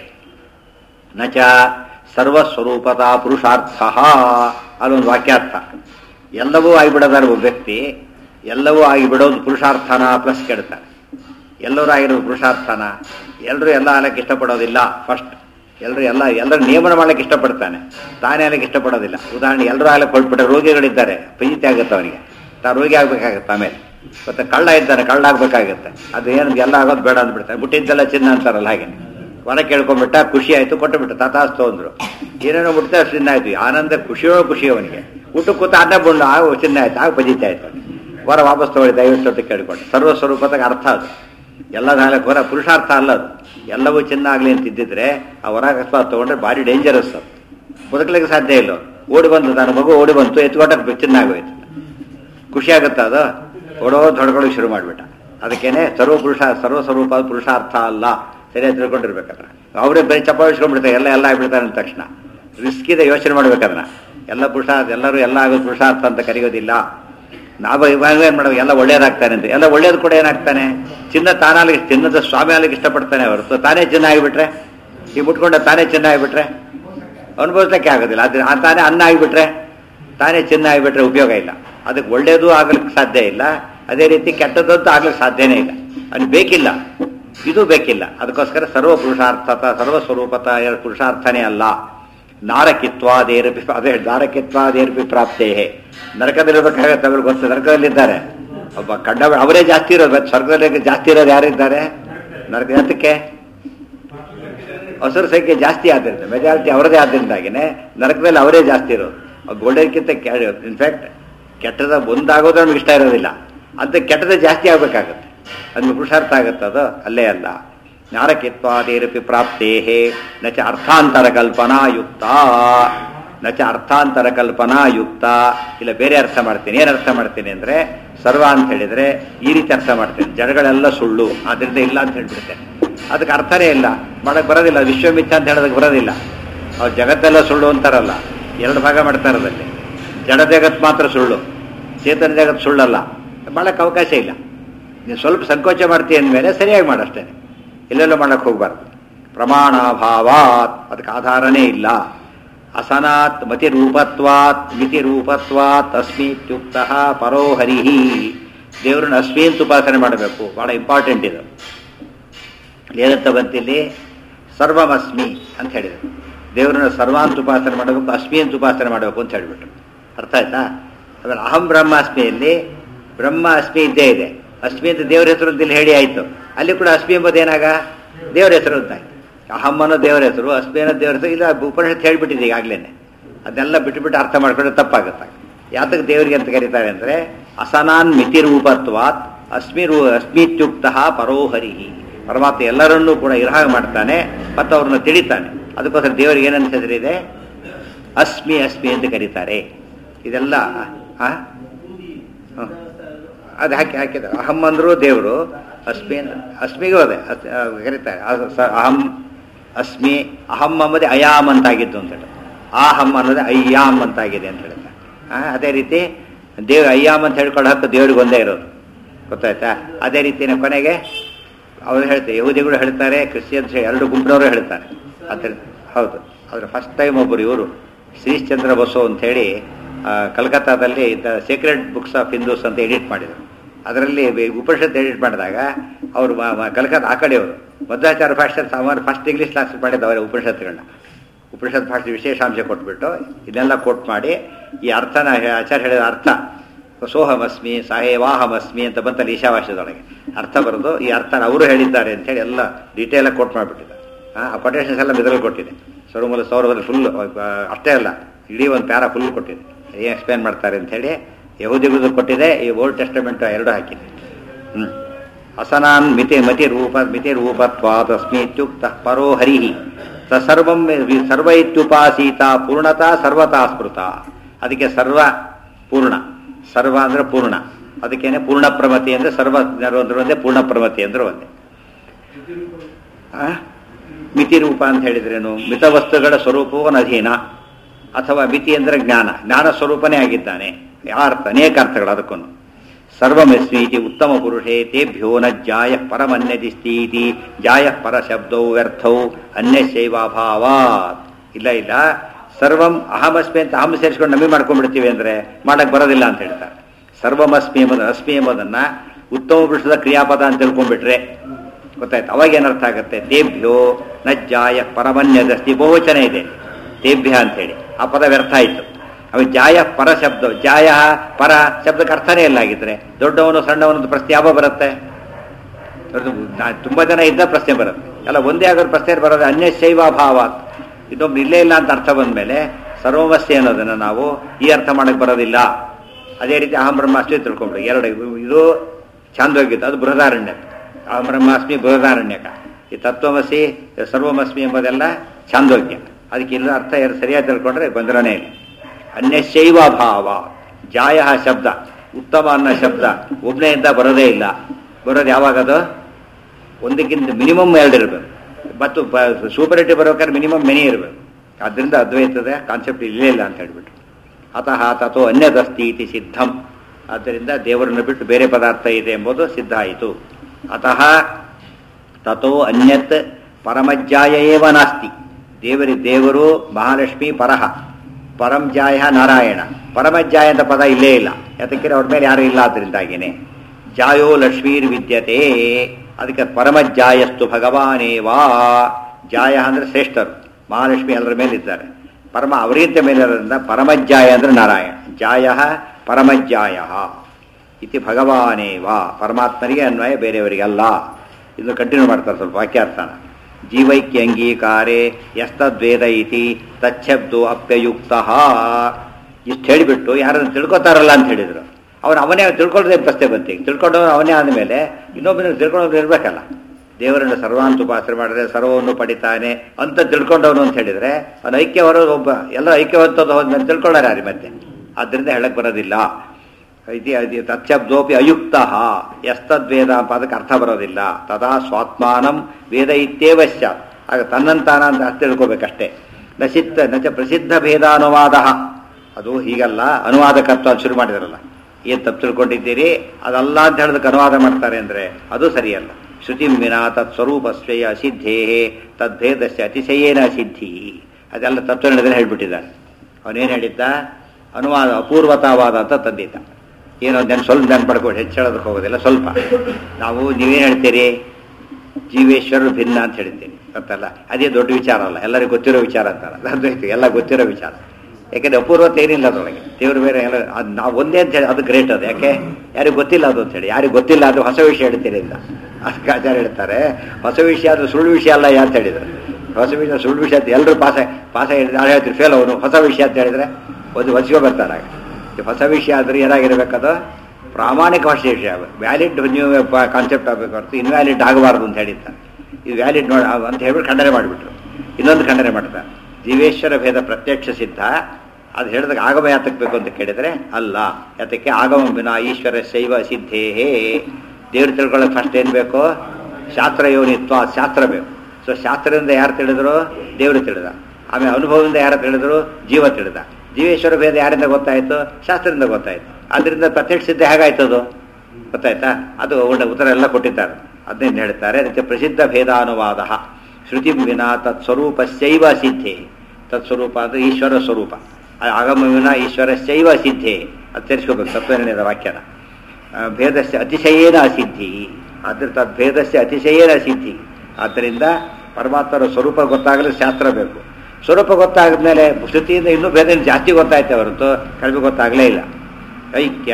ನಚ ಸರ್ವಸ್ವರೂಪದ ಪುರುಷಾರ್ಥ ಅಲ್ಲೊಂದು ವಾಕ್ಯಾರ್ಥ ಎಲ್ಲವೂ ಆಗಿಬಿಡೋದಾರ ಒಬ್ಬ ವ್ಯಕ್ತಿ ಎಲ್ಲವೂ ಆಗಿಬಿಡೋದು ಪುರುಷಾರ್ಥನ ಪ್ಲಸ್ ಕೆಡ್ತಾನೆ ಎಲ್ಲರೂ ಆಗಿರೋದು ಪುರುಷಾರ್ಥನ ಎಲ್ಲರೂ ಎಲ್ಲ ಆಗಕ್ಕೆ ಇಷ್ಟಪಡೋದಿಲ್ಲ ಫಸ್ಟ್ ಎಲ್ಲರೂ ಎಲ್ಲ ಎಲ್ಲರೂ ನಿಯಮನ ಮಾಡಕ್ಕೆ ಇಷ್ಟಪಡ್ತಾನೆ ತಾನೇ ಆಗಕ್ಕೆ ಇಷ್ಟಪಡೋದಿಲ್ಲ ಉದಾಹರಣೆ ಎಲ್ಲರೂ ಆಗಕ್ಕೆ ಹೊರಟ್ಬಿಟ್ರೆ ರೋಗಿಗಳಿದ್ದಾರೆ ಫಜಿತಿ ಆಗುತ್ತೆ ಅವನಿಗೆ ತಾ ರೋಗಿ ಆಗ್ಬೇಕಾಗತ್ತೆ ಆಮೇಲೆ ಮತ್ತೆ ಕಳ್ಳ ಇದ್ದಾನೆ ಕಳ್ಳ ಆಗ್ಬೇಕಾಗತ್ತೆ ಅದು ಏನು ಎಲ್ಲ ಆಗೋದು ಬೇಡ ಅಂದ್ಬಿಡ್ತಾನೆ ಮುಟ್ಟಿದ್ದೆಲ್ಲ ಚಿನ್ನ ಅಂತಾರಲ್ಲ ಹಾಗೆ ವರ ಕೇಳ್ಕೊಂಡ್ಬಿಟ್ಟ ಖುಷಿ ಆಯ್ತು ಕೊಟ್ಟು ಬಿಟ್ಟು ತಾತಾಸ್ತು ಅಂದ್ರು ಏನೇನೋ ಮುಟ್ತಾ ಚಿನ್ನ ಆಯ್ತು ಆನಂದ ಖುಷಿಯೋ ಖುಷಿ ಅವನಿಗೆ ಊಟ ಕೂತ ಅನ್ನ ಬುಂಡ ಆಗ ಚಿನ್ನ ಆಯ್ತು ಆಗ ಭಜಿತ ಆಯ್ತು ಅವ್ನಿಗೆ. ವರ ವಾಪಸ್ ತಗೊಳ್ಳಿ ದಯವಿಟ್ಟು ಅಂತ ಕೇಳ್ಕೊಂಡು ಸರ್ವ ಸ್ವರೂಪದಾಗ ಅರ್ಥ ಅದು ಎಲ್ಲ ನಾಲ್ಕು ವರ ಪುರುಷಾರ್ಥ ಅಲ್ಲ ಅದು ಎಲ್ಲವೂ ಚಿನ್ನ ಆಗಲಿ ಅಂತ ಇದ್ದಿದ್ರೆ ಆ ವರ ಅಕಸ್ಮಾತ್ ತಗೊಂಡ್ರೆ ಭಾರಿ ಡೇಂಜರಸ್ ಅದು ಬದುಕಲಿಕ್ಕೆ ಸಾಧ್ಯ ಇಲ್ಲ ಅವ್ನು. ಓಡಿ ಬಂತು ನನ್ನ ಮಗು ಓಡಿ ಬಂತು ಎತ್ಕೊಟ್ಟಕ್ಕೆ ಚೆನ್ನಾಗೋಯ್ತು ಖುಷಿ ಆಗುತ್ತಾ ಅದು ಓಡೋ ಹೊಡ್ಕೊಳ್ಳೋಕೆ ಶುರು ಮಾಡಿಬಿಟ್ಟ ಅದಕ್ಕೇನೆ ಸರ್ವ ಪುರುಷ ಸರ್ವ ಸ್ವರೂಪ ಪುರುಷಾರ್ಥ ಅಲ್ಲ ಸರಿಯಾಗಿ ತಿಳ್ಕೊಂಡಿರ್ಬೇಕಲ್ಲ ಅವರೇ ಬರೀ ಚಪ್ಪಾಳಿಸ್ಕೊಂಡ್ಬಿಡ್ತಾರೆ ಎಲ್ಲ ಎಲ್ಲ ಆಗ್ಬಿಡ್ತಾರೆ ಅಂದ ತಕ್ಷಣ ರಿಸ್ಕ್ ಇದೆ ಯೋಚನೆ ಮಾಡ್ಬೇಕದನ್ನ ಎಲ್ಲ ಪುರುಷಾರ್ಥ ಎಲ್ಲರೂ ಎಲ್ಲ ಆಗೋದು ಪುರುಷಾರ್ಥ ಅಂತ ಕರೆಯೋದಿಲ್ಲ ನಾವು ಇವಾಗ ಏನು ಮಾಡೋದು ಎಲ್ಲ ಒಳ್ಳೇದಾಗ್ತಾನೆ ಅಂತ ಎಲ್ಲ ಒಳ್ಳೇದು ಕೂಡ ಏನಾಗ್ತಾನೆ ಚಿನ್ನ ತಾನಾಲಿಗೆ ಚಿನ್ನದ ಸ್ವಾಮಿ ಅಲ್ಲಿಗೆ ಇಷ್ಟಪಡ್ತಾನೆ ಹೊರತು ತಾನೇ ಚಿನ್ನ ಆಗಿಬಿಟ್ರೆ ಈ ಮುಟ್ಕೊಂಡ ತಾನೇ ಚಿನ್ನ ಆಗಿಬಿಟ್ರೆ ಅನುಭವಿಸಲಿಕ್ಕೆ ಆಗೋದಿಲ್ಲ ಅದು ಆ ತಾನೇ ಅನ್ನ ಆಗಿಬಿಟ್ರೆ ತಾನೇ ಚಿನ್ನ ಆಗಿಬಿಟ್ರೆ ಉಪಯೋಗ ಇಲ್ಲ ಅದಕ್ಕೆ ಒಳ್ಳೇದು ಆಗ್ಲಿಕ್ಕೆ ಸಾಧ್ಯ ಇಲ್ಲ ಅದೇ ರೀತಿ ಕೆಟ್ಟದಂತೂ ಆಗ್ಲಿಕ್ಕೆ ಸಾಧ್ಯನೇ ಇಲ್ಲ ಅದು ಬೇಕಿಲ್ಲ ಇದು ಬೇಕಿಲ್ಲ ಅದಕ್ಕೋಸ್ಕರ ಸರ್ವ ಪುರುಷಾರ್ಥತ ಸರ್ವ ಸ್ವರೂಪತ ಎರಡು ಪುರುಷಾರ್ಥನೇ ಅಲ್ಲ ನಾರಕಿತ್ವಾದೇರಪಿ ಅದೇ ನಾರಕಿತ್ವಾದೇರಪಿ ಪ್ರಾಪ್ತೇ ನರಕದಲ್ಲಿರ್ಬೇಕಾಗತ್ತೆ ಅವ್ರಿಗೆ ಗೊತ್ತು ನರಕದಲ್ಲಿದ್ದಾರೆ ಒಬ್ಬ ಕಂಡ ಅವರೇ ಜಾಸ್ತಿ ಇರೋದು ಮತ್ತೆ ಸ್ವರ್ಗದಲ್ಲಿ ಜಾಸ್ತಿ ಇರೋದು ಯಾರಿದ್ದಾರೆ ನರಕ ಅದಕ್ಕೆ ಹಸುರ ಸಂಖ್ಯೆ ಜಾಸ್ತಿ ಆದ್ದರಿಂದ ಮೆಜಾರಿಟಿ ಅವರದೇ ಆದ್ದರಿಂದಾಗಿನೇ ನರಕದಲ್ಲಿ ಅವರೇ ಜಾಸ್ತಿ ಇರೋದು ಒಬ್ಬ ಒಳ್ಳೆಯದಕ್ಕಿಂತ ಇನ್ಫ್ಯಾಕ್ಟ್ ಕೆಟ್ಟದ ಒಂದಾಗೋದು ನಮ್ಗೆ ಇಷ್ಟ ಇರೋದಿಲ್ಲ ಅಂತ ಕೆಟ್ಟದ ಜಾಸ್ತಿ ಆಗ್ಬೇಕಾಗತ್ತೆ ಅದು ಪುರುಷಾರ್ಥ ಆಗುತ್ತೆ ಅದು ಅಲ್ಲೇ ಅಲ್ಲ ಜ್ಞಾನಕಿತ್ವಾದೇರಪಿ ಪ್ರಾಪ್ತೇಹೇ ನಚ ಅರ್ಥಾಂತರ ಕಲ್ಪನಾ ಯುಕ್ತ ನಚ ಅರ್ಥಾಂತರ ಕಲ್ಪನಾ ಯುಕ್ತ ಇಲ್ಲ ಬೇರೆ ಅರ್ಥ ಮಾಡ್ತೀನಿ ಏನು ಅರ್ಥ ಮಾಡ್ತೀನಿ ಅಂದರೆ ಸರ್ವ ಅಂತ ಹೇಳಿದರೆ ಈ ರೀತಿ ಅರ್ಥ ಮಾಡ್ತೀನಿ ಜಡಗಳೆಲ್ಲ ಸುಳ್ಳು ಆದ್ದರಿಂದ ಇಲ್ಲ ಅಂತ ಹೇಳ್ಬಿಡ್ತೇನೆ ಅದಕ್ಕೆ ಅರ್ಥನೇ ಇಲ್ಲ ಮಾಡಕ್ಕೆ ಬರೋದಿಲ್ಲ ವಿಶ್ವಮಿಥ್ಯ ಅಂತ ಹೇಳೋದಕ್ಕೆ ಬರೋದಿಲ್ಲ ಅವ್ರು ಜಗತ್ತೆಲ್ಲ ಸುಳ್ಳು ಅಂತಾರಲ್ಲ ಎರಡು ಭಾಗ ಮಾಡ್ತಾರೆ ಅದರಲ್ಲಿ ಜಡ ಜಗತ್ ಮಾತ್ರ ಸುಳ್ಳು ಚೇತನ ಜಗತ್ ಸುಳ್ಳಲ್ಲ ಮಾಡಕ್ಕೆ ಅವಕಾಶ ಇಲ್ಲ ನೀನು ಸ್ವಲ್ಪ ಸಂಕೋಚ ಮಾಡ್ತೀಯ ಅಂದಮೇಲೆ ಸರಿಯಾಗಿ ಮಾಡಷ್ಟೇ ಎಲ್ಲೆಲ್ಲೋ ಮಾಡಕ್ಕೆ ಹೋಗ್ಬಾರ್ದು ಪ್ರಮಾಣಾಭಾವಾತ್ ಅದಕ್ಕೆ ಆಧಾರನೇ ಇಲ್ಲ ಅಸನಾತ್ ಮತಿರೂಪತ್ವಾತ್ ಮಿತಿರೂಪತ್ವಾತ್ ಅಸ್ಮಿತ್ಯುಕ್ತ ಪರೋ ಹರಿಹಿ ದೇವರನ್ನ ಅಸ್ಮಿ ಅಂತ ಉಪಾಸನೆ ಮಾಡಬೇಕು ಬಹಳ ಇಂಪಾರ್ಟೆಂಟ್ ಇದು ಏನಂತ ಬಂತಿಲ್ಲಿ ಸರ್ವಮಸ್ಮಿ ಅಂತ ಹೇಳಿದರು ದೇವರನ್ನ ಸರ್ವಾಂತ ಉಪಾಸನೆ ಮಾಡಬೇಕು ಅಸ್ಮಿ ಅಂತ ಉಪಾಸನೆ ಮಾಡಬೇಕು ಅಂತ ಹೇಳಿಬಿಟ್ರು ಅರ್ಥ ಆಯ್ತಾ ಆಮೇಲೆ ಅಹಂ ಬ್ರಹ್ಮಾಸ್ಮಿಯಲ್ಲಿ ಬ್ರಹ್ಮ ಅಸ್ಮಿ ಇದ್ದೇ ಇದೆ ಅಸ್ಮಿ ಅಂತ ದೇವರ ಹೆಸರು ಅಂತ ಇಲ್ಲಿ ಹೇಳಿ ಆಯಿತು ಅಲ್ಲಿ ಕೂಡ ಅಸ್ಮಿ ಎಂಬುದು ಏನಾಗ ದೇವರ ಹೆಸರು ಅಂತ ಆಯ್ತು ಅಹಂ ಅನ್ನೋ ದೇವರ ಹೆಸರು ಅಸ್ಮಿ ಅನ್ನೋ ದೇವರ ಹೆಸರು ಇಲ್ಲ ಉಪನಿಷತ್ ಹೇಳ್ಬಿಟ್ಟಿದೆ ಈಗಾಗಲೇ ಅದನ್ನೆಲ್ಲ ಬಿಟ್ಟುಬಿಟ್ಟು ಅರ್ಥ ಮಾಡ್ಕೊಂಡ್ರೆ ತಪ್ಪಾಗುತ್ತೆ ಯಾತಕ್ಕೆ ದೇವರಿಗೆ ಅಂತ ಕರೀತಾರೆ ಅಂದರೆ ಅಸನಾನ್ ಮಿತಿರೂಪತ್ವಾತ್ ಅಸ್ಮಿ ರೂ ಅಸ್ಮಿತ್ಯುಕ್ತ ಪರೋಹರಿಹಿ ಪರಮಾತ್ಮ ಎಲ್ಲರನ್ನೂ ಕೂಡ ಇರಹಾಗ ಮಾಡ್ತಾನೆ ಮತ್ತು ಅವ್ರನ್ನ ತಿಳಿತಾನೆ ಅದಕ್ಕೋಸ್ಕರ ದೇವರಿಗೆ ಏನಂತ ಹೆಸರಿದೆ ಅಸ್ಮಿ ಅಸ್ಮಿ ಅಂತ ಕರೀತಾರೆ ಇದೆಲ್ಲ ಆ? ಹ. ಅದು ಹಾಕಿ ಹಾಕಿದ್ದಾರೆ ಅಹಂ ಅಂದ್ರು ದೇವರು ಅಸ್ಮಿ ಅಂತ ಅಸ್ಮಿಗೂ ಅದೇ ಅಸ್- ಆ, ಕರೀತಾರೆ ಅ- ಸ- ಅಹಂ ಅಸ್ಮಿ ಅಹಂ ಅಂಬುದೇ ಅಯಾಮ್ ಅಂತಾಗಿದ್ದು ಅಂತ ಹೇಳಿ ಆಹಂ ಅನ್ನೋದೇ ಅಯ್ಯಾಮ್ ಅಂತಾಗಿದೆ ಅಂತ ಹೇಳ್ತಾರೆ ಆ, ಅದೇ ರೀತಿ ದೇವ್ ಅಯ್ಯಾಮ್ ಅಂತ ಹೇಳ್ಕೊಳ್ಳೋ ಹಕ್ಕು ದೇವ್ರಿಗೆ ಒಂದೇ ಇರೋದು ಗೊತ್ತಾಯ್ತಾ ಅದೇ ರೀತಿನೇ ಕೊನೆಗೆ ಅವರು ಹೇಳ್ತಾರೆ ಯಹೂದಿಗಳು ಹೇಳ್ತಾರೆ ಕ್ರಿಶ್ಚಿಯನ್ಸ್ ಎರಡು ಗುಂಪಿನವರು ಹೇಳ್ತಾರೆ ಅದ್ರ ಹೌದು ಆದರೆ ಫಸ್ಟ್ ಟೈಮ್ ಒಬ್ಬರು ಇವರು ಶ್ರೀಶ್ಚಂದ್ರ ಬಸು ಅಂಥೇಳಿ ಕಲ್ಕತ್ತಾದಲ್ಲಿ the secret books of Hindus ಅಂತ ಎಡಿಟ್ ಮಾಡಿದರು ಅದರಲ್ಲಿ ಉಪನಿಷತ್ ಎಡಿಟ್ ಮಾಡಿದಾಗ ಅವರು ಕಲ್ಕತ್ತಾ ಆ ಕಡೆಯವರು ಮಧ್ವಾಚಾರ ಭಾಷೆ ಸಾಮಾನ್ಯ ಫಸ್ಟ್ ಇಂಗ್ಲೀಷ್ ಕ್ಲಾಸ್ ಮಾಡಿದ್ದವರೇ ಉಪನಿಷತ್ತುಗಳನ್ನ ಉಪನಿಷತ್ ಭಾಷೆ ವಿಶೇಷಾಂಶ ಕೊಟ್ಬಿಟ್ಟು ಇದನ್ನೆಲ್ಲ ಕೋಟ್ ಮಾಡಿ ಈ ಅರ್ಥನ ಹೇ- ಆಚಾರ್ಯ ಹೇಳಿದ ಅರ್ಥ ಸೋಹಮಸ್ಮಿ ಸಾಹೇವಾಹಮಸ್ಮಿ ಅಂತ ಬಂತಲ್ಲ ಈಶಾವಾಸ್ಯದೊಳಗೆ ಅರ್ಥ ಬರೆದು ಈ ಅರ್ಥನ ಅವರು ಹೇಳಿದ್ದಾರೆ ಅಂತೇಳಿ ಎಲ್ಲ ಡೀಟೇಲಾಗಿ ಕೋಟ್ ಮಾಡಿಬಿಟ್ಟಿದ್ದಾರೆ ಆ ಕೊಟೇಶನ್ಸ್ ಎಲ್ಲ ಮೆದಲು ಕೊಟ್ಟಿದೆ ಸೌರಮೂಲ ಸೌರವಲ್ಲಿ ಫುಲ್ ಅಷ್ಟೇ ಅಲ್ಲ ಇಡೀ ಒಂದು ಪ್ಯಾರ ಫುಲ್ ಕೊಟ್ಟಿದೆ ಏನು ಎಕ್ಸ್ಪ್ಲೇನ್ ಮಾಡ್ತಾರೆ ಅಂಥೇಳಿ ಯಹೂದಿಗೂ ಕೊಟ್ಟಿದೆ ಈ ಓಲ್ಡ್ ಟೆಸ್ಟಮೆಂಟ್ ಎರಡು ಹಾಕಿದೆ ಹ್ಞೂ ಅಸನಾನ್ ಮಿತಿ ಮತಿ ರೂಪ ಮಿತಿ ರೂಪತ್ವಾದಸ್ಮಿ ಇತ್ಯುಕ್ತ ಪರೋ ಹರಿಹಿ ಸ ಸರ್ವಂ ಸರ್ವ ಇತ್ಯುಪಾಸೀತ ಪೂರ್ಣತಾ ಸರ್ವತಾ ಸ್ಮೃತ ಅದಕ್ಕೆ ಸರ್ವ ಪೂರ್ಣ ಸರ್ವ ಅಂದ್ರೆ ಪೂರ್ಣ ಅದಕ್ಕೇನೆ ಪೂರ್ಣ ಪ್ರಮತಿ ಅಂದ್ರೆ ಸರ್ವ ಅಂದ್ರೆ ಒಂದೇ ಪೂರ್ಣ ಪ್ರಮತಿ ಅಂದ್ರೆ ಒಂದೇ ಆ? ಮಿತಿ ರೂಪ ಅಂತ ಹೇಳಿದ್ರೇನು ಮಿತ ವಸ್ತುಗಳ ಸ್ವರೂಪವೂ ಅಧೀನ ಅಥವಾ ಮಿತಿ ಅಂದ್ರೆ ಜ್ಞಾನ ಜ್ಞಾನ ಸ್ವರೂಪನೇ ಆಗಿದ್ದಾನೆ ಯಾವ ಅರ್ಥ ಅನೇಕ ಅರ್ಥಗಳು ಅದಕ್ಕೂ ಸರ್ವಮೆಸ್ಮಿ ಇತಿ ಉತ್ತಮ ಪುರುಷೇ ತೇಭ್ಯೋ ನ ಜಾಯ ಪರಮನ್ಯದಿಸ್ತೀತಿ ಜಾಯ ಪರ ಶಬ್ದೌ ವ್ಯರ್ಥೌ ಅನ್ಯಶೈವಾಭಾವಾತ್ ಇಲ್ಲ ಇಲ್ಲ ಸರ್ವಂ ಅಹಮಸ್ಮಿ ಅಂತ ಅಹಂ ಸೇರಿಸ್ಕೊಂಡು ನಮಗೆ ಮಾಡ್ಕೊಂಡ್ಬಿಡ್ತೀವಿ ಅಂದ್ರೆ ಮಾಡಕ್ ಬರೋದಿಲ್ಲ ಅಂತ ಹೇಳ್ತಾರೆ ಸರ್ವಮಸ್ಮಿ ಎಂಬುದು ಅಸ್ಮಿ ಎಂಬುದನ್ನ ಉತ್ತಮ ಪುರುಷದ ಕ್ರಿಯಾಪದ ಅಂತ ತಿಳ್ಕೊಂಡ್ಬಿಟ್ರೆ ಗೊತ್ತಾಯ್ತು ಅವಾಗ ಏನರ್ಥ ಆಗುತ್ತೆ ತೇಭ್ಯೋ ನ ಜಾಯ ಪರಮನ್ಯದಸ್ತಿ ಬಹುವಚನ ಇದೆ ತೇಭ್ಯ ಅಂತೇಳಿ ಆ ಪದ ವ್ಯರ್ಥ ಆಯಿತು ಅವಾಗ ಜಾಯ ಪರ ಶಬ್ದ ಜಾಯ ಪರ ಶಬ್ದಕ್ಕೆ ಅರ್ಥನೇ ಇಲ್ಲ ಆಗಿದ್ರೆ ದೊಡ್ಡವನು ಸಣ್ಣವನು ಪ್ರಶ್ನೆ ಯಾವ ಬರುತ್ತೆ ಅದು ನಾ- ತುಂಬಾ ಜನ ಇದ್ದ ಪ್ರಶ್ನೆ ಬರುತ್ತೆ ಅಲ್ಲ ಒಂದೇ ಆಗೋದು ಪ್ರಶ್ನೆ ಬರೋದು ಅನ್ಯ ಶೈವಾಭಾವ ಇದೊಬ್ಬ ಇಲ್ಲೇ ಇಲ್ಲ ಅಂತ ಅರ್ಥ ಬಂದ್ಮೇಲೆ ಸರ್ವಮಸ್ಯ ಅನ್ನೋದನ್ನ ನಾವು ಈ ಅರ್ಥ ಮಾಡಕ್ ಬರೋದಿಲ್ಲ ಅದೇ ರೀತಿ ಅಹಂ ಬ್ರಹ್ಮಾಸ್ಮಿ ತಿಳ್ಕೊಂಡ್ಬಿಡಿ ಎರಡು ಇದು- ಇದು ಛಾಂದೋಗ್ಯತೆ ಅದು ಬೃಹದಾರಣ್ಯ ಅಹಂ ಬ್ರಹ್ಮಾಸ್ಮಿ ಬೃಹದಾರಣ್ಯಕ ಈ ತತ್ವಮಸಿ ಸರ್ವಮಸ್ಮಿ ಎಂಬುದೆಲ್ಲ ಛಾಂದೋಗ್ಯ ಅದಕ್ಕೆ ಇಲ್ಲ ಅರ್ಥ ಯಾರು ಸರಿಯಾಗಿ ತಿಳ್ಕೊಂಡ್ರೆ ಗೊಂದಲನೇ ಇಲ್ಲ ಅನ್ಯಶೈವ ಭಾವ ಜಾಯ ಶಬ್ದ ಉತ್ತಮ ಅನ್ನೋ ಶಬ್ದ ಒಬ್ಬನೆಯಿಂದ ಬರೋದೇ ಇಲ್ಲ ಬರೋದು ಯಾವಾಗದು ಒಂದಕ್ಕಿಂತ ಮಿನಿಮಮ್ ಎರಡು ಇರಬೇಕು ಮತ್ತು ಸೂಪರಿಟಿ ಬರೋಬೇಕಾದ್ರೆ ಮಿನಿಮಮ್ ಮೆನಿ ಇರಬೇಕು ಆದ್ದರಿಂದ ಅದ್ವೈತದ ಕಾನ್ಸೆಪ್ಟ್ ಇಲ್ಲೇ ಇಲ್ಲ ಅಂತ ಹೇಳ್ಬಿಟ್ಟು ಅತಃ ತಥೋ ಅನ್ಯದಸ್ತಿ ಇತಿ ಸಿದ್ಧಂ ಆದ್ದರಿಂದ ದೇವರನ್ನು ಬಿಟ್ಟು ಬೇರೆ ಪದಾರ್ಥ ಇದೆ ಎಂಬುದು ಸಿದ್ಧ ಆಯಿತು ಅತಃ ತಥೋ ಅನ್ಯತ್ ಪರಮಜ್ಜಾಯ ಏವ ನಾಸ್ತಿ ದೇವರಿ ದೇವರು ಮಹಾಲಕ್ಷ್ಮಿ ಪರಹ ಪರಂಜಾಯ ನಾರಾಯಣ ಪರಮಜ್ಜಾಯ ಅಂತ ಪದ ಇಲ್ಲೇ ಇಲ್ಲ ಯಾತಕ್ಕೆ ಅವ್ರ ಮೇಲೆ ಯಾರು ಇಲ್ಲ ಆದ್ರಿಂದಾಗೇನೆ ಜಾಯೋ ಲಕ್ಷ್ಮೀರ್ ವಿದ್ಯತೆ ಅದಕ್ಕೆ ಪರಮಜ್ಜಾಯಸ್ತು ಭಗವಾನೇವಾ ಜಾಯ ಅಂದ್ರೆ ಶ್ರೇಷ್ಠರು ಮಹಾಲಕ್ಷ್ಮಿ ಎಲ್ಲರ ಮೇಲಿದ್ದಾರೆ ಪರಮ ಅವರಿಗಿಂತ ಮೇಲಿರೋದ್ರಿಂದ ಪರಮಜ್ಜಾಯ ಅಂದ್ರೆ ನಾರಾಯಣ ಜಾಯ ಪರಮಜ್ಜಾಯ ಇತಿ ಭಗವಾನೇವ ಪರಮಾತ್ಮನಿಗೆ ಅನ್ವಯ ಬೇರೆಯವರಿಗಲ್ಲ ಇದು ಕಂಟಿನ್ಯೂ ಮಾಡ್ತಾರೆ ಸ್ವಲ್ಪ ವಾಕ್ಯಾರ್ಥನ ಜೀವೈಕ್ಯ ಅಂಗೀಕಾರೆ ಎಸ್ತದ್ವೇದ ಇತಿ ತಚ್ಛಬ್ದು ಅಪ್ಯಯುಕ್ತ ಇಷ್ಟು ಹೇಳಿಬಿಟ್ಟು ಯಾರನ್ನು ತಿಳ್ಕೊತಾರಲ್ಲ ಅಂತ ಹೇಳಿದ್ರು ಅವನು ಅವನೇ ತಿಳ್ಕೊಳ್ಳೋದೇ ಪ್ರಶ್ನೆ ಬಂತು ಈಗ ತಿಳ್ಕೊಂಡವನು ಅವನೇ ಆದಮೇಲೆ ಇನ್ನೊಬ್ಬನ ತಿಳ್ಕೊಂಡವನು ಇರಬೇಕಲ್ಲ ದೇವರನ್ನು ಸರ್ವಾಂತ ಉಪಾಸನೆ ಮಾಡಿದ್ರೆ ಸರ್ವವನ್ನು ಪಡಿತಾನೆ ಅಂತ ತಿಳ್ಕೊಂಡವನು ಅಂತ ಹೇಳಿದ್ರೆ ಅವನು ಐಕ್ಯ ಹೊರೋದು ಒಬ್ಬ ಎಲ್ಲ ಐಕ್ಯವಂತದ್ದು ಹೋದ್ಮೇಲೆ ತಿಳ್ಕೊಳ್ಳಾರೆ ಯಾರಿ ಮತ್ತೆ ಆದ್ದರಿಂದ ಹೇಳಕ್ ಬರೋದಿಲ್ಲ ಇತಿ ಅದಿ ತತ್ಶಬ್ದೋಪಿ ಅಯುಕ್ತ ಎಸ್ತದ್ವೇದ ಅದಕ್ಕೆ ಅರ್ಥ ಬರೋದಿಲ್ಲ ತದಾ ಸ್ವಾತ್ಮಾನಂ ವೇದ ಇತ್ಯೇವ ಸ್ಯಾತ್ ಆಗ ತನ್ನಂತಾನ ಅಂತ ಅರ್ಥ ತಿಳ್ಕೋಬೇಕಷ್ಟೇ ನ ಸಿದ್ಧ ನಚ ಪ್ರಸಿದ್ಧ ಭೇದಾನುವಾದ ಅದು ಹೀಗಲ್ಲ ಅನುವಾದಕತ್ವ ಅಂತ ಶುರು ಮಾಡಿದಾರಲ್ಲ ಏನು ತಪ್ಪು ತಿಳ್ಕೊಂಡಿದ್ದೀರಿ ಅದಲ್ಲ ಅಂತ ಹೇಳೋದಕ್ಕೆ ಅನುವಾದ ಮಾಡ್ತಾರೆ ಅಂದರೆ ಅದು ಸರಿಯಲ್ಲ ಶ್ರುತಿಂ ವಿನಾ ತತ್ ಸ್ವರೂಪಸ್ವಯ ಅಸಿದ್ಧೇ ತದ್ಭೇದಸ್ಯ ಅತಿಶಯೇನ ಸಿದ್ಧಿ ಅದೆಲ್ಲ ತತ್ವ ಹೇಳಿದ್ರೆ ಹೇಳ್ಬಿಟ್ಟಿದ್ದಾರೆ ಅವನೇನು ಹೇಳಿದ್ದ ಅನುವಾದ ಅಪೂರ್ವತಾವಾದ ಅಂತ ತಂದಿದ್ದ ಏನೋ ನೆನ್ ಸ್ವಲ್ಪ ನೆನ್ ಪಡ್ಕೊಂಡು ಹೆಚ್ಚು ಹೇಳೋದಕ್ಕೆ ಹೋಗೋದಿಲ್ಲ ಸ್ವಲ್ಪ ನಾವು ನೀವೇನು ಹೇಳ್ತೀರಿ ಜೀವೇಶ್ವರರು ಭಿನ್ನ ಅಂತ ಹೇಳ್ತೀನಿ ಗೊತ್ತಲ್ಲ ಅದೇ ದೊಡ್ಡ ವಿಚಾರ ಅಲ್ಲ ಎಲ್ಲರಿಗೂ ಗೊತ್ತಿರೋ ವಿಚಾರ ಅಂತಾರ ಅದ್ವೈತ ಎಲ್ಲ ಗೊತ್ತಿರೋ ವಿಚಾರ ಯಾಕೆಂದ್ರೆ ಅಪೂರ್ವತೆ ಏನಿಲ್ಲ ಅದರೊಳಗೆ ದೇವರು ಬೇರೆ ಎಲ್ಲ ಅದು ನಾವು ಒಂದೇ ಅಂತ ಹೇಳಿ ಅದು ಗ್ರೇಟ್ ಅದು ಯಾಕೆ ಯಾರಿಗೂ ಗೊತ್ತಿಲ್ಲ ಅದು ಅಂತ ಹೇಳಿ ಯಾರಿಗೂ ಗೊತ್ತಿಲ್ಲ ಅದು ಹೊಸ ವಿಷಯ ಹೇಳ್ತೀರಿ ಅಂತ ಅದಕ್ಕೆ ಆಚಾರ್ಯ ಹೇಳ್ತಾರೆ ಹೊಸ ವಿಷಯ ಅದು ಸುಳ್ಳು ವಿಷಯ ಅಲ್ಲ ಯಾ ಅಂತ ಹೇಳಿದ್ರು ಹೊಸ ವಿಷಯ ಸುಳ್ಳು ವಿಷಯ ಅಂತ ಎಲ್ಲರೂ ಪಾಸ ಪಾಸ ಹೇಳಿದ್ರೆ ಯಾರು ಹೇಳ್ತೀರಿ ಫೇಲ್ ಅವನು ಹೊಸ ವಿಷಯ ಅಂತ ಹೇಳಿದ್ರೆ ಒಂದು ವರ್ಷಿಗೆ ಬರ್ತಾರೆ ಈ ಹೊಸ ವಿಷಯ ಆದ್ರೆ ಏನಾಗಿರ್ಬೇಕದು ಪ್ರಾಮಾಣಿಕ ಹೊಸ ವಿಷಯ ವ್ಯಾಲಿಡ್ ನೀವು ಕಾನ್ಸೆಪ್ಟ್ ಆಗಬೇಕು ಹೊರತು ಇನ್ವ್ಯಾಲಿಡ್ ಆಗಬಾರ್ದು ಅಂತ ಹೇಳಿದ್ದಾರೆ ಇದು ವ್ಯಾಲಿಡ್ ನೋಡ ಅಂತ ಹೇಳ್ಬಿಟ್ಟು ಖಂಡನೆ ಮಾಡಿಬಿಟ್ರು ಇನ್ನೊಂದು ಖಂಡನೆ ಮಾಡ್ತಾರೆ ಜೀವೇಶ್ವರ ಭೇದ ಪ್ರತ್ಯಕ್ಷ ಸಿದ್ಧ ಅದು ಹೇಳಿದಾಗ ಆಗಮ ಯಾತಕ್ಕೆ ಬೇಕು ಅಂತ ಕೇಳಿದ್ರೆ ಅಲ್ಲ ಯಾತಕ್ಕೆ ಆಗಮ ವಿನ ಈಶ್ವರ ಶೈವ ಸಿದ್ಧೇಹೇ ದೇವ್ರು ತಿಳ್ಕೊಳ್ಳೋಕೆ ಫಸ್ಟ್ ಏನು ಬೇಕು ಶಾಸ್ತ್ರ ಯೋನಿತ್ವ ಶಾಸ್ತ್ರ ಬೇಕು ಸೊ ಶಾಸ್ತ್ರದಿಂದ ಯಾರು ತಿಳಿದ್ರು ದೇವರು ತಿಳಿದ ಆಮೇಲೆ ಅನುಭವದಿಂದ ಯಾರು ತಿಳಿದ್ರು ಜೀವ ತಿಳಿದ ಜೀವೇಶ್ವರ ಭೇದ ಯಾರಿಂದ ಗೊತ್ತಾಯ್ತು ಶಾಸ್ತ್ರದಿಂದ ಗೊತ್ತಾಯ್ತು ಅದರಿಂದ ಪ್ರತ್ಯಕ್ಷ ಸಿದ್ಧ ಹೇಗಾಯ್ತು ಅದು ಗೊತ್ತಾಯ್ತಾ ಅದು ಒಳ್ಳೆ ಉತ್ತರ ಎಲ್ಲ ಕೊಟ್ಟಿದ್ದಾರೆ ಅದನ್ನೇನು ಹೇಳ್ತಾರೆ ಅದಕ್ಕೆ ಪ್ರಸಿದ್ಧ ಭೇದಾನುವಾದ ಶ್ರುತಿ ವಿನಾ ತತ್ ಸ್ವರೂಪಸ್ಯೈವ ಸಿದ್ಧೆ ತತ್ ಸ್ವರೂಪ ಅಂದರೆ ಈಶ್ವರ ಸ್ವರೂಪ ಆ ಆಗಮ ವಿನ ಈಶ್ವರ ಶೈವ ಸಿದ್ಧೆ ಅದು ಸೇರಿಸ್ಕೋಬೇಕು ತತ್ವನಿರ್ಣಯದ ವಾಕ್ಯನ ಆ, ಭೇದಸ್ಯ ಅತಿಶಯೇನ ಅಸಿದ್ಧಿ ಅದ್ರ ತದ್ ಭೇದಸ್ಯ ಅತಿಶಯೇನ ಸಿದ್ಧಿ ಆದ್ದರಿಂದ ಪರಮಾತ್ಮರ ಸ್ವರೂಪ ಗೊತ್ತಾಗಲು ಶಾಸ್ತ್ರ ಬೇಕು ಸ್ವರೂಪ ಗೊತ್ತಾದ್ಮೇಲೆ ಶ್ರುತಿಯಿಂದ ಇನ್ನೂ ಭೇದ ಜಾಸ್ತಿ ಗೊತ್ತಾಯ್ತೆ ಹೊರತು ಕಡಿಮೆ ಗೊತ್ತಾಗಲೇ ಇಲ್ಲ ಐಕ್ಯ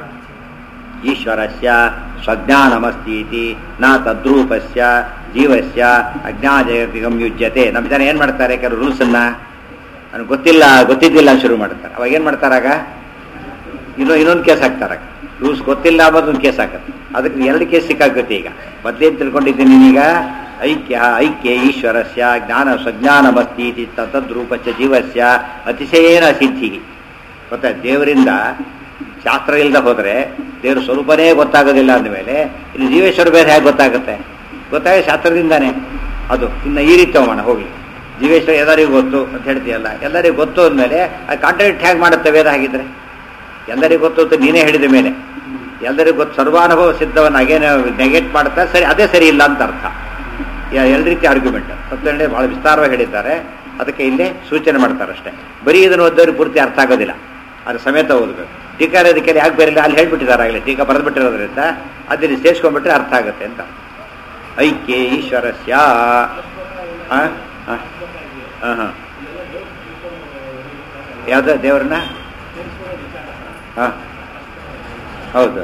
ಈಶ್ವರಸ್ಯ ಸ್ವಜ್ಞಾನಮಸ್ತಿ ಇತಿ ನ ತದ್ರೂಪಸ್ಯ ಜೀವಸ್ಯ ಅಜ್ಞಾಜಗತಿಗಂ ಯುಜ್ಯತೆ ನಮ್ಮ ಜನ ಏನು ಮಾಡ್ತಾರೆ ಕೆಲವು ರೂಲ್ಸನ್ನ ನನಗೆ ಗೊತ್ತಿಲ್ಲ ಗೊತ್ತಿದ್ದಿಲ್ಲ ಅಂತ ಶುರು ಮಾಡ್ತಾರೆ ಅವಾಗ ಏನು ಮಾಡ್ತಾರಾಗ ಇನ್ನೂ ಇನ್ನೊಂದು ಕೇಸ್ ಹಾಕ್ತಾರಾಗ ರೂಲ್ಸ್ ಗೊತ್ತಿಲ್ಲ ಅನ್ನೋದೊಂದು ಕೇಸ್ ಹಾಕತ್ತೆ ಅದಕ್ಕೆ ಎರಡು ಕೇಸ್ ಸಿಕ್ಕಾಗುತ್ತೆ ಈಗ ಮೊದಲೇನು ತಿಳ್ಕೊಂಡಿದ್ದೀನಿ ನೀನೀಗ ಐಕ್ಯ ಐಕ್ಯ ಈಶ್ವರಸ್ಯ ಜ್ಞಾನ ಸ್ವಜ್ಞಾನಮಸ್ತಿ ಇತಿ ತದ್ರೂಪಸ್ಯ ಜೀವಸ್ಯ ಅತಿಶಯೇನ ಸಿದ್ಧಿ ಗೊತ್ತಾ ದೇವರಿಂದ ಶಾಸ್ತ್ರ ಇಲ್ಲದೆ ಹೋದರೆ ದೇವ್ರ ಸ್ವರೂಪನೇ ಗೊತ್ತಾಗೋದಿಲ್ಲ ಅಂದಮೇಲೆ ಇಲ್ಲಿ ಜೀವೇಶ್ವರ ಭೇದ ಹೇಗೆ ಗೊತ್ತಾಗುತ್ತೆ ಗೊತ್ತಾಗ ಶಾಸ್ತ್ರದಿಂದಾನೇ ಅದು ಇನ್ನು ಈ ರೀತಿ ಹೋಗೋಣ ಹೋಗ್ಲಿ ಜೀವೇಶ್ವರ ಎಲ್ಲರಿಗೂ ಗೊತ್ತು ಅಂತ ಹೇಳ್ತೀಯಲ್ಲ ಎಲ್ಲರಿಗೂ ಗೊತ್ತು ಅಂದಮೇಲೆ ಅದು ಕಾಂಟ್ರಾಕ್ಟ್ ಹೇಗೆ ಮಾಡುತ್ತೆ ವೇದ ಹಾಗಿದ್ರೆ ಎಲ್ಲರಿಗೂ ಗೊತ್ತು ಅಂತ ನೀನೇ ಹೇಳಿದ ಮೇಲೆ ಎಲ್ಲರಿಗೂ ಗೊತ್ತು ಸರ್ವಾನುಭವ ಸಿದ್ಧವನ್ನು ಹಾಗೇನೆ ನೆಗೆಟ್ ಮಾಡ್ತಾ ಸರಿ ಅದೇ ಸರಿ ಇಲ್ಲ ಅಂತ ಅರ್ಥ ಎರಡು ರೀತಿ ಆರ್ಗ್ಯುಮೆಂಟ್ ಸತ್ಯನೇ ಬಹಳ ವಿಸ್ತಾರವಾಗಿ ಹೇಳಿದ್ದಾರೆ ಅದಕ್ಕೆ ಇಲ್ಲಿ ಸೂಚನೆ ಮಾಡ್ತಾರೆ ಅಷ್ಟೇ ಬರೀ ಇದನ್ನು ಓದೋರಿಗೆ ಪೂರ್ತಿ ಅರ್ಥ ಆಗೋದಿಲ್ಲ ಅದು ಸಮೇತ ಓದಬೇಕು ಟೀಕಾ ಅದಕ್ಕೆ ಯಾಕೆ ಬೇರೆ ಅಲ್ಲಿ ಹೇಳ್ಬಿಟ್ಟಿದ್ದಾರೆ ಆಗಲೇ ಟೀಕಾ ಬರೆದ್ಬಿಟ್ಟಿರೋದ್ರಿಂದ ಅದನ್ನು ಸೇರಿಸ್ಕೊಂಡ್ಬಿಟ್ರೆ ಅರ್ಥ ಆಗುತ್ತೆ ಅಂತ ಐಕ್ಯೆ ಈಶ್ವರಸ್ಯ ಹಾಂ ಹಾಂ ಹಾಂ ಯಾವ್ದು ದೇವ್ರನ್ನ ಹಾಂ ಹೌದು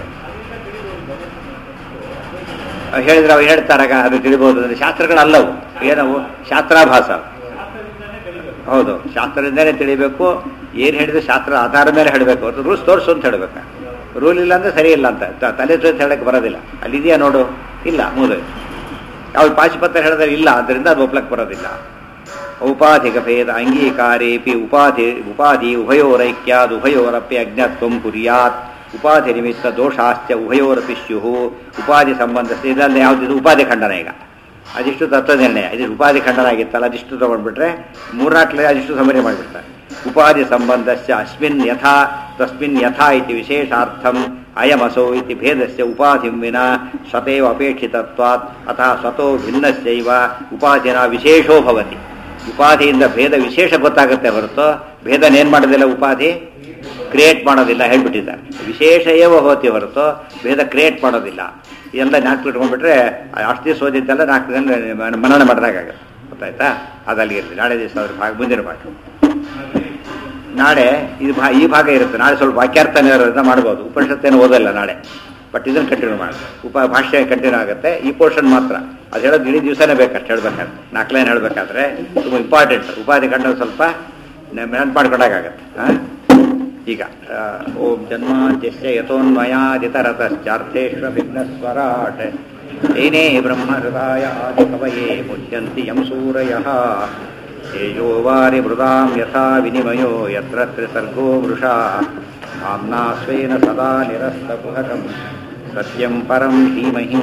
ಅವ್ ಹೇಳಿದ್ರೆ ಅವು ಹೇಳ್ತಾರಾಗ ಅದು ತಿಳಿಬಹುದು ಅಂದ್ರೆ ಶಾಸ್ತ್ರಗಳಲ್ಲವು ಏನವು ಶಾಸ್ತ್ರಾಭಾಸ ಹೌದು ಶಾಸ್ತ್ರದಿಂದನೇ ತಿಳಿಬೇಕು ಏನು ಹೇಳಿದ್ರೆ ಶಾಸ್ತ್ರ ಆಧಾರ ಮೇಲೆ ಹೇಳಬೇಕು ಅದು ರೂಲ್ಸ್ ತೋರಿಸು ಅಂತ ಹೇಳ್ಬೇಕು ರೂಲ್ ಇಲ್ಲ ಅಂದ್ರೆ ಸರಿ ಇಲ್ಲ ಅಂತ ತ- ತಲೆ ಅಂತ ಹೇಳಕ್ಕೆ ಬರೋದಿಲ್ಲ ಅಲ್ಲಿ ಇದೆಯಾ ನೋಡು ಇಲ್ಲ ಮೂಲ ಅವ್ರು ಪಾಶುಪತ್ರ ಹೇಳಿದ್ರೆ ಇಲ್ಲ ಅದರಿಂದ ಅದು ಒಪ್ಲಕ್ಕೆ ಬರೋದಿಲ್ಲ ಔಪಾಧಿಕ ಭೇದ ಅಂಗೀಕಾರೇಪಿ ಉಪಾಧಿ ಉಪಾಧಿ ಉಭಯೋರೈಕ್ಯಾದ್ ಉಭಯೋರಪಿ ಅಜ್ಞತ್ವಂ ಕುರ್ಯಾತ್ ಉಪಾಧಿ ನಿಮಿತ್ತ ದೋಷಾಶ್ಚ ಉಭಯೋರಪಿ ಸ್ಯು ಉಪಾಧಿ ಸಂಬಂಧ ಇದರಲ್ಲಿ ಯಾವುದಿದು ಉಪಾಧಿ ಖಂಡನ ಈಗ ಅದಿಷ್ಟು ತತ್ವ ನಿರ್ಣಯ ಇದು ಉಪಾಧಿ ಖಂಡನ ಆಗಿತ್ತಲ್ಲ ಅದಿಷ್ಟು ತಗೊಂಡ್ಬಿಟ್ರೆ ಮೂರ್ನಾಲ್ಕಲೆ ಅದಿಷ್ಟು ಸಮನ್ವಯ ಮಾಡಿಬಿಡ್ತಾರೆ ಉಪಾಧಿ ಸಂಬಂಧಸ್ಯ ಅಸ್ಮಿನ್ ಯಥಾ ತಸ್ಮಿನ್ ಯಥಾ ಇತಿ ವಿಶೇಷಾರ್ಥಂ ಅಯಮಸೋ ಇತಿ ಭೇದಸ್ಯ ಉಪಾಧಿಂ ವಿನ ಸ್ವತೇವ ಅಪೇಕ್ಷಿತತ್ವಾತ್ ಅತಃ ಸ್ವತೋ ಭಿನ್ನಸ್ಯೈವ ಉಪಾಧಿನ ವಿಶೇಷೋ ಭವತಿ ಉಪಾಧಿಯಿಂದ ಭೇದ ವಿಶೇಷ ಗೊತ್ತಾಗುತ್ತೆ ಹೊರತು ಭೇದನೇನು ಮಾಡೋದಿಲ್ಲ ಉಪಾಧಿ ಕ್ರಿಯೇಟ್ ಮಾಡೋದಿಲ್ಲ ಹೇಳ್ಬಿಟ್ಟಿದ್ದಾರೆ ವಿಶೇಷ ಏವ ಹೋತಿ ಹೊರತು ಭೇದ ಕ್ರಿಯೇಟ್ ಮಾಡೋದಿಲ್ಲ ಎಲ್ಲ ನಾಲ್ಕು ಇಟ್ಕೊಂಡ್ಬಿಟ್ರೆ ಅಷ್ಟು ದಿವಸ ಓದಿದ್ದೆಲ್ಲ ನಾಲ್ಕು ದಿನ ಮನನ ಮಾಡಿದಾಗುತ್ತೆ ಗೊತ್ತಾಯ್ತಾ ಅದಲ್ಲಿ ಇರಲಿ ನಾಳೆ ದಿವಸ ಅದ್ರ ಭಾಗ ಮುಂದಿನ ಭಾಗ ನಾಳೆ ಇದು ಭಾ ಈ ಭಾಗ ಇರುತ್ತೆ ನಾಳೆ ಸ್ವಲ್ಪ ವಾಕ್ಯಾರ್ಥ ಇರೋದ್ರಿಂದ ಮಾಡ್ಬೋದು ಉಪನಿಷತ್ತೇನು ಓದಲ್ಲ ನಾಳೆ ಬಟ್ ಇದನ್ನು ಕಂಟಿನ್ಯೂ ಮಾಡಿ ಉಪ ಭಾಷೆ ಕಂಟಿನ್ಯೂ ಆಗುತ್ತೆ ಈ ಪೋರ್ಷನ್ ಮಾತ್ರ ಅದು ಹೇಳೋದು ಇಡೀ ದಿವಸನೇ ಬೇಕಷ್ಟು ಹೇಳ್ಬೇಕಾದ್ರೆ ನಾಲ್ಕು ಲೈನ್ ಹೇಳಬೇಕಾದ್ರೆ ತುಂಬ ಇಂಪಾರ್ಟೆಂಟ್ ಉಪಾಧಿ ಕಂಡು ಸ್ವಲ್ಪ ನೆನ್ಪು ಮಾಡ್ಕೊಂಡಾಗತ್ತೆ ಹಾಂ ಈಗ ಆ, ಓಂ ಜನ್ಮಾದ್ಯಸ್ಯ ಯಥೋನ್ಮಯಾದಿತರತಶ್ಚಾರ್ಥೇಶ್ವ ವಿಘ್ನಸ್ವರಾಟ್ ತೇನೇ ಬ್ರಹ್ಮ ಹೃದಯ ಆದಿಕವಯೇ ಮುಹ್ಯಂತಿ ಯಂ ಸೂರಯಃ ತೇಜೋ ವಾರಿ ಮೃದಾಂ ಯಥಾ ವಿನಿಮಯೋ ಯತ್ರ ತ್ರಿಸರ್ಗೋ ವೃಷಾ ಆಮ್ನಾ ಸ್ವೇನ ಸದಾ ನಿರಸ್ತಕುಹಕಂ ಸತ್ಯಂ ಪರಂ ಧೀಮಹಿ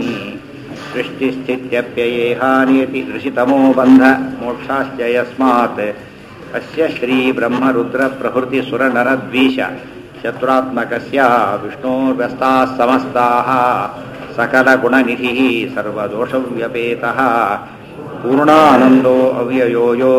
ಸೃಷ್ಟಿಸ್ಥಿತ್ಯಪ್ಯಯೇಹಾನಿಯತಿ ಋಷಿತಮೋ ಬಂಧ ಮೋಕ್ಷಾಶ್ಚ ಯಸ್ಮಾತ್ ಅಸ್ಯ ಶ್ರೀ ಬ್ರಹ್ಮರುದ್ರ ಪ್ರಭೃತಿ ಸುರನರದ್ವೀಶ ಶತ್ರುತ್ಮಕಸ್ಯ ವಿಷ್ಣೋರ್ವ್ಯಸ್ತಾः ಸಮಸ್ತಾः सकलगुणनिधिः सर्वदोषव्यपेतः पूर्णानन्दो अव्ययो यो